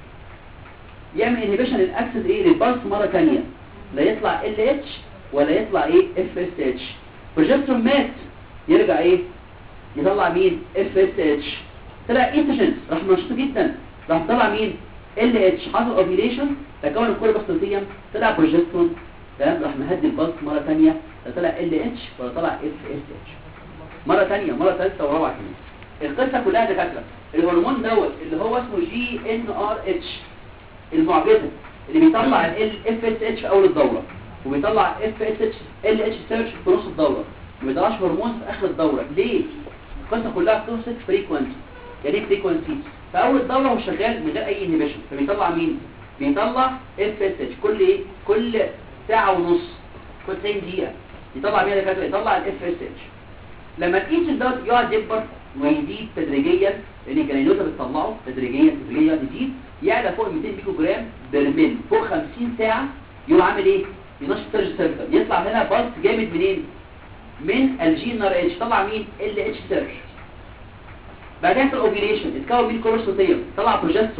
يعمل انهبيشن للاكسس ايه للبلس مره ثانيه لا يطلع ال اتش ولا يطلع ايه اف اس اتش بروجسترون مات يرجع ايه يطلع مين اف اس اتش طلع ايستروجين راح نشطه جدا راح طلع مين ال اتش حصل اوفيليشن تكون الكورباسوتيم طلع بروجسترون تمام راح مهدي البلس مره ثانيه لا طلع ال اتش ولا طلع اف اس اتش مره ثانيه مره ثالثه ورابعه كمان القصه كلها دكاتره الهرمون دوت اللي هو اسمه جي ان ار اتش المعجزه اللي بيطلع ال اف اس اتش في اول الدوره وبيطلع اف اس اتش ال اتش سيرش في نص الدوره ما بيطلعش هرمون في اخر الدوره ليه القصه كلها بتوصف فريكوانسي يعني ايه فريكوانسي في اول الدوره هو شغال من غير اي انهبيشن فبيطلع مين بيطلع اف اس اتش كل ايه كل ساعه ونص كل 90 دقيقه يطلع مين يا يطلع الاف اس اتش لما الانش دوت يقعد يكبر ويزيد تدريجيا لان الجلينوزا بتطلعه تدريجيا تدريجيا يزيد يعلى فوق 200 ميكرو جرام برميل فوق 50 ساعه يقوم عامل ايه ينشط سيرج سيرفر يطلع هنا بالس جامد منين من الجين ار اتش طلع مين ال اتش سيرج بعدين في الاوفيليشن اتكون مين كورسوتيوم طلع بروجسترون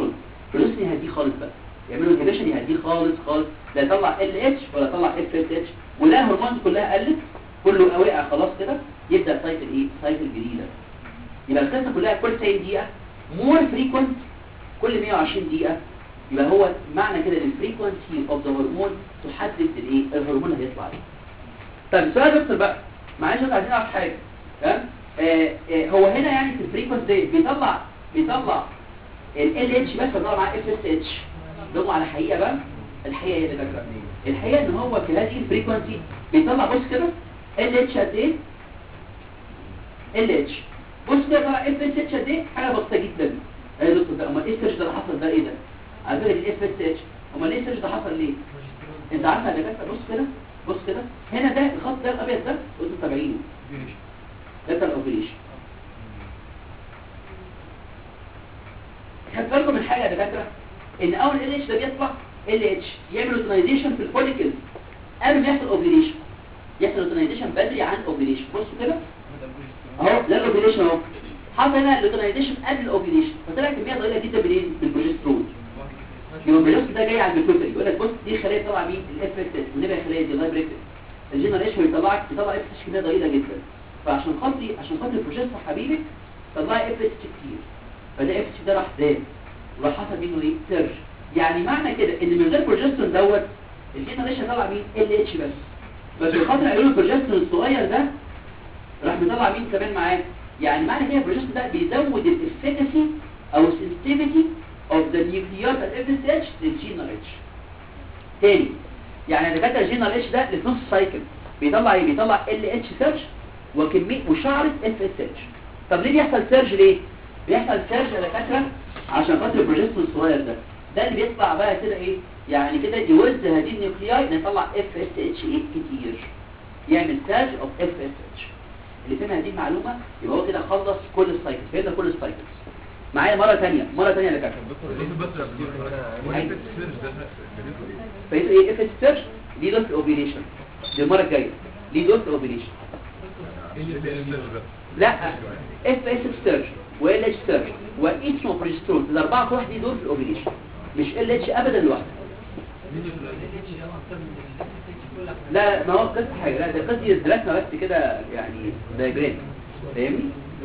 بروجسترون يهديه خالص بقى يعملوا انهبيشن يهديه خالص خالص لا يطلع ال اتش ولا يطلع اف اس اتش ولا الهرمونات كلها قلت كله وقع خلاص كده يبدا سايكل ايه سايكل جديده يبقى القصه كلها كل 90 دقيقه مور فريكوينت كل 120 دقيقه يبقى هو معنى كده ان الفريكوينسي اوف ذا هرمون تحدد الايه الهرمون اللي هيطلع ايه طب السؤال يا دكتور بقى معلش احنا عايزين نعرف حاجه تمام آه آه هو هنا يعني في الفريكوينسي ده بيطلع بيطلع ال اتش بس بيطلع معاه اف اس اتش ده على الحقيقه بقى الحقيقه هي اللي فاكره الحقيقه ان هو في هذه الفريكوينسي بيطلع بص كده ال اتش قد ايه ال اتش بص كده طلع اف اس اتش قد ايه حاجه بسيطه جدا ايه يا دكتور ده امال ايه السيرش ده اللي حصل ده ايه ده على فكره الاف اس اتش امال ليه السيرش ده حصل ليه انت عارف يا دكاتره بص كده بص كده هنا ده الخط ده الابيض ده وانتوا متابعينه ده بتاع الاوبريشن خد بالكم من حاجه يا دكاتره ان اول ال اتش ده بيطلع ال اتش يعمل اوتنايزيشن في الفوليكلز قبل ما يحصل اوبريشن يحصل اوتنايزيشن بدري عن اوبريشن بصوا كده اهو ده الاوبريشن اهو حصل هنا الاوتنايزيشن قبل الاوبريشن فطلع كميه ضئيله جدا منين من البروجسترون يبقى البروجسترون ده جاي على البيتوتري يقول لك بص دي خليه طالعه مين الاف اس اس ونبقى خليه دي لايف ريكتس الجنريشن بيطلعك بيطلع اف اس كميه ضئيله جدا فعشان خاطري عشان خاطر البروجسترون حبيبي طلعي اف اس كتير فده اف اس ده راح زاد وراح حصل منه ايه سيرج يعني معنى كده ان من غير بروجسترون دوت الجنريشن طلع مين ال اتش بس بس بخاطر قالوا البروجسترون الصغير ده راح بيطلع مين كمان معاه يعني معنى كده البروجسترون ده بيزود الافكاسي او السنسيتيفيتي اوف ذا نيوكليات الاف اس اتش للجين اتش تاني يعني دكاتره الجين اتش ده اللي في نص سايكل بيطلع ايه بيطلع ال اتش سيرش وكميه وشعره اف اس اتش طب ليه بيحصل سيرج ليه بيحصل سيرج يا دكاتره عشان خاطر البروجسترون الصغير ده ده اللي بيطلع بقى كده ايه يعني كده يوز هذه النيوكلياي يطلع اف اس اتش ايه كتير يعمل سيرج اوف اف اس اتش اللي فهم هذه المعلومه يبقى هو كده خلص كل السايكلز فهمنا كل السايكلز معايا مره ثانيه مره ثانيه يا دكاتره فهمت ايه اف اس سيرش دي دوت الاوبريشن دي المره الجايه دي دوت الاوبريشن لا اف اس سيرش وال اتش سيرش وايتنو بريسترون الاربعه كل واحد دي دول في الاوبريشن مش ال اتش ابدا لوحده لا ما هو قصه حاجه لا ده قصه درسنا بس كده يعني دايجرام فاهمني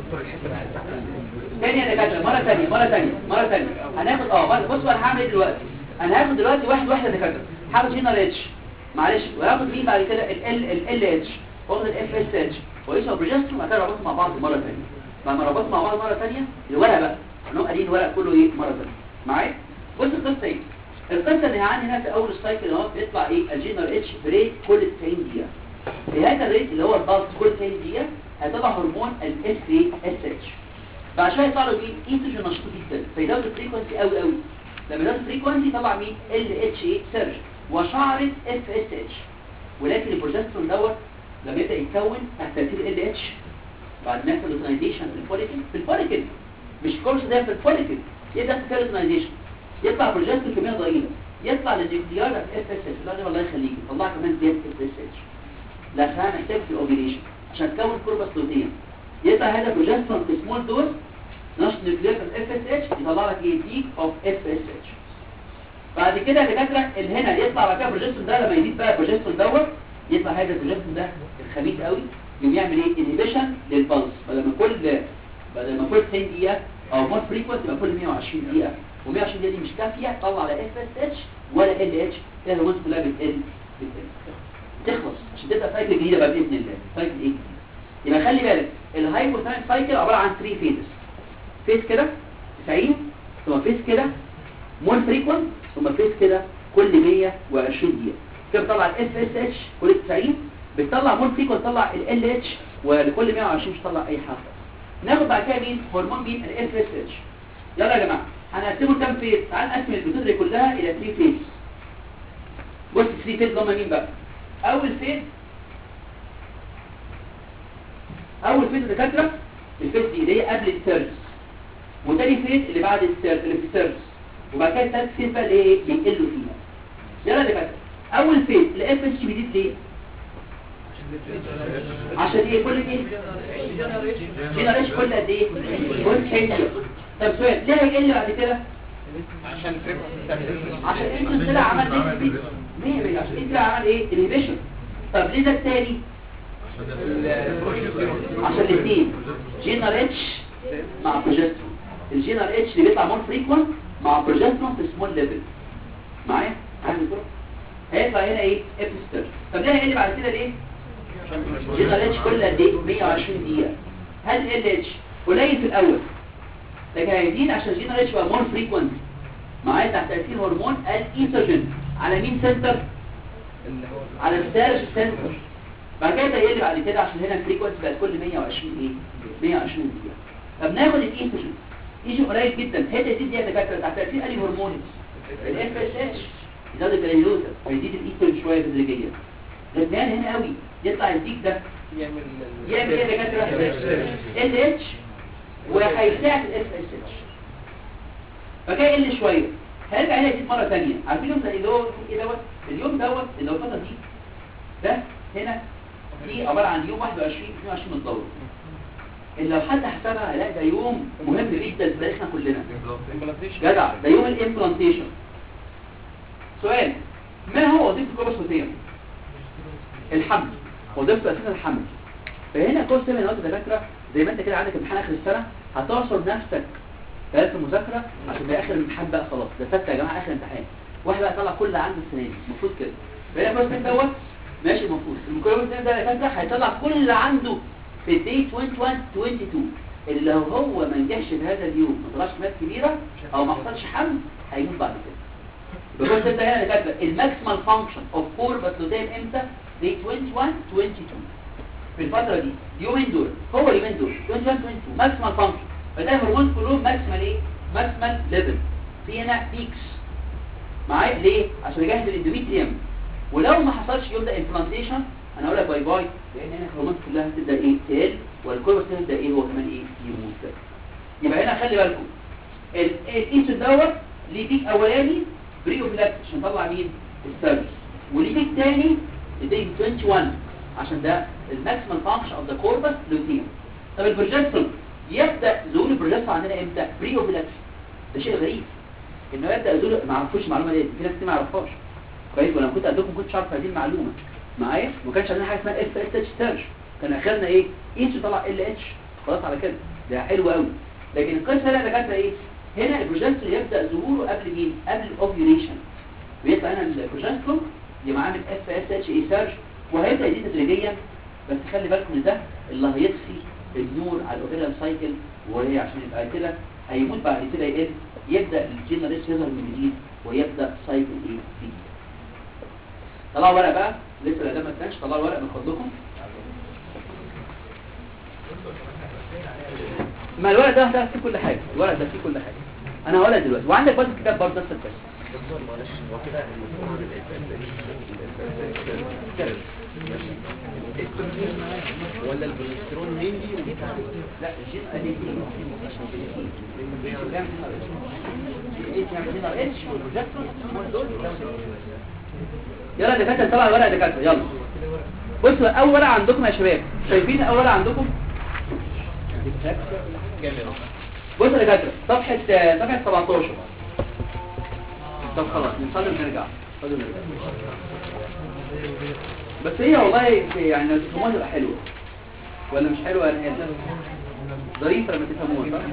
تاني يا دكاتره مره ثانيه مره ثانيه مره ثانيه هناخد اه بصوا انا هعمل ايه دلوقتي انا هاخد دلوقتي واحد واحد يا دكاتره هاخد هنا الاتش معلش وهاخد مين بعد كده ال ال ال اتش واخد الاف اس اتش وايش بروجسترون وبعد كده ربطهم مع بعض مره ثانيه لما ربطهم مع بعض مره ثانيه الورق بقى هنقوم قايلين الورق كله ايه مره ثانيه معايا بص القصه ايه القصه اللي عندي هنا في اول السايكل اهو بيطلع ايه الجينر اتش بريت كل 90 دقيقه في هذا الريت اللي هو البلس كل 90 دقيقه هيطلع هرمون الاس اي اس اتش بعد شويه يطلع له مين ايستروجين نشيط جدا فيزود الفريكونسي قوي قوي لما يزود الفريكونسي طلع مين ال اتش اي سيرج وشعرت اف اس اتش ولكن البروجسترون دوت لما يبدا يتكون تحت تاثير ال اتش بعد ما يحصل اوتنايزيشن في الفوليكل في الفوليكل مش كورس ده في الفوليكل يبدا يحصل اوتنايزيشن يطلع بروجسترون كميه ضئيله يطلع للنيوكليار اف اس اتش لا الله يخليك طلع كمان زياده اف اس اتش لا فاهم محتاج في الاوبريشن عشان تكون كوربس لوتين يطلع هذا بروجسترون في سمول دوز نشط نيوكليار اف اس اتش يطلع لك ايه بيك اوف اف اس اتش بعد كده يا دكاتره اللي هنا يطلع بعد كده البروجسترون ده لما يزيد بقى البروجسترون دوت يطلع هذا البروجسترون ده الخبيث قوي يقوم يعمل ايه انهبيشن للبلس بدل ما كل بدل ما كل 90 دقيقه او مور فريكوينت يبقى كل 120 دقيقه و120 دقيقه دي مش كافيه طلع لا اف اس اتش ولا ال اتش كده الهرمونات كلها بتقل بتقل تخلص عشان تبدا سايكل جديده بقى باذن الله سايكل ايه جديد يبقى خلي بالك الهايبوثالاميك سايكل عباره عن 3 فيزز فيز كده 90 ثم فيز كده مور فريكوينت ثم فيز كده كل 120 دقيقه كده بتطلع الاف اس اتش كل 90 بتطلع مور فريكوينت تطلع ال اتش ولكل 120 مش تطلع اي حاجه ناخد بعد كده مين هرمون مين الاف اس اتش يلا يا جماعه هنقسمه لكام فيز تعال نقسم البيتوتري كلها الى 3 فيز بص 3 فيز هم مين بقى اول فيز اول فيز دكاتره الفيز دي اللي هي قبل السيرس وتاني فيز اللي بعد السيرس اللي في السيرس وبعد كده الثالث فيز بقى اللي ايه بيقلوا فيها يلا يا دكاتره اول فيز الاف اس بيزيد ليه عشان ايه كل ايه جنريش كل قد ايه كل 90 دقيقه طب سؤال ليه هيقل بعد كده عشان فريق عشان انت طلع عمل ايه مية مية عشان انت طلع عمل ايه انهبيشن طب ليه ده التاني عشان الاثنين جينر اتش مع بروجسترون الجينر اتش اللي بيطلع مور فريكوينت مع بروجسترون في سمول ليفل معايا عندي كده هيطلع هنا ايه ابستر طب ليه هيقل بعد كده ليه جينر اتش كل قد ايه 120 دقيقه هل ال اتش قليل في الاول لكن هيزيد عشان جينر اتش بقى مور فريكوينت معايا تحت تاثير هرمون الايستروجين على مين سنتر على السيرش سنتر بعد كده يقل بعد كده عشان هنا الفريكونسي بقت كل 120 ايه 120 دقيقه طب ناخد الايستروجين ايجي قليل جدا هي دي دي دكاتره تحت تاثير انهي هرمون الاف اس اتش يزود الجلوكوز ويزيد الايستروجين شويه تدريجيا لبنان هنا قوي يطلع يديك ده يعمل يعمل ايه يا دكاتره ال اتش وهيساعد الاف اس اتش فكده يقل شويه هيرجع هنا يزيد مره ثانيه عارفين يوم زي اللي هو ايه دوت اليوم دوت اللي هو الفتره دي ده هنا دي عباره عن يوم 21 22 من الدوره اللي لو حد حسبها هيلاقي ده يوم مهم جدا في تاريخنا كلنا جدع ده يوم الامبلانتيشن سؤال ما هو وظيفه الكوبس صوتيه الحمل وظيفته اساسا الحمل فهنا كل سنه نقطه دكاتره زي ما انت كده عندك امتحان اخر السنه هتعصر نفسك ثلاث المذاكره عشان ده اخر الامتحان بقى خلاص ده ثابته يا جماعه اخر امتحان واحد بقى طلع كل اللي عنده السنه دي المفروض كده فهنا كل سنه دوت ماشي المفروض الميكروبوس ده يا دكاتره هيطلع كل اللي عنده في الدي 21 22 اللي لو هو ما نجحش في هذا اليوم ما طلعش مات كبيره او ما حصلش حمل هيموت بعد كده بيقول ده هنا يا دكاتره الماكسيمال فانكشن اوف كوربس لوتيم امتى دي 21 22 في الفتره دي اليومين دول هو اليومين دول 21 22 ماكسيمال فانكشن فده هرمون كلهم ماكسيمال ايه ماكسيمال ليفل في هنا بيكس معايا ليه عشان يجهز الاندوميتريوم ولو ما حصلش يوم ده امبلانتيشن انا اقول لك باي باي لان هنا الهرمونات كلها هتبدا ايه تقل والكوربس هتبدا ايه هو كمان ايه يموت يبقى هنا خلي بالكم الايسو دوت ليه بيك اولاني بريوفيلاكس عشان نطلع مين السيرفس وليه بيك تاني الدي 21 عشان ده الماكسيمال فانكشن اوف ذا كوربس لوتيوم طب البروجسترون يبدا ظهور البروجسترون عندنا امتى بريوفيلاكس ده شيء غريب انه يبدا ظهور ما اعرفوش المعلومه دي في ناس كتير ما يعرفهاش كويس ولما كنت عندكم كنتش عارف هذه المعلومه معايا ما كانش عندنا حاجه اسمها اف اس اتش سيرش كان اخرنا ايه ايش طلع ال اتش خلاص على كده ده حلو قوي لكن القصه هنا دكاتره ايه هنا البروجسترون يبدا ظهوره قبل مين قبل الاوفيوليشن ويطلع هنا البروجسترون يبقى عامل اف اس اتش اي سيرش وهيبدا يزيد تدريجيا بس خلي بالكم ان ده اللي هيطفي النور على الاوفيرال سايكل وهي عشان يبقى كده هيموت بعد كده يقل يبدا الجينريس يظهر من جديد ويبدا سايكل ايه جديد طلعوا ورق بقى لسه الادام ما اتناش طلعوا الورق من فضلكم ما الورق ده ده فيه كل حاجه الورق ده فيه كل حاجه انا هقولها دلوقتي وعندك برضه كتاب برضه نفس القصه دكتور معلش هو كده المفروض الاف اس ولا البروجسترون مينلي لا الجين اديتين يلا دكاتره طلع الورق يا دكاتره يلا بصوا اول ورقه عندكم يا شباب شايفين اول ورقه عندكم بصوا يا دكاتره صفحه صفحه 17 طب خلاص نصلي ونرجع نصلي ونرجع بس هي والله يعني لو تفهموها تبقى حلوه ولا مش حلوه يعني هي ظريفه لما تفهموها صح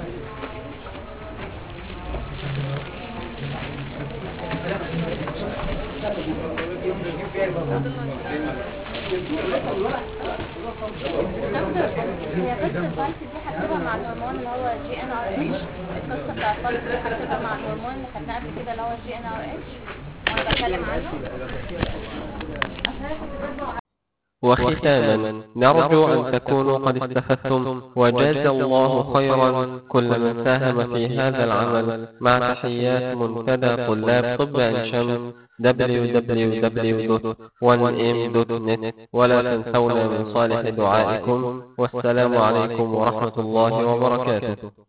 دكتور هي قصة الفايت دي هتبقى مع الهرمون اللي هو جي ان ار اتش القصة بتاع الفايت دي هتبقى مع الهرمون اللي خدناه قبل كده اللي هو جي ان ار اتش وانا بتكلم عنه عشان كنت برضه وختاما نرجو أن تكونوا قد استفدتم وجاز الله خيرا كل من ساهم في هذا العمل مع تحيات منتدى طلاب طب عين شمس www.1m.net ولا تنسونا من صالح دعائكم والسلام عليكم ورحمة الله وبركاته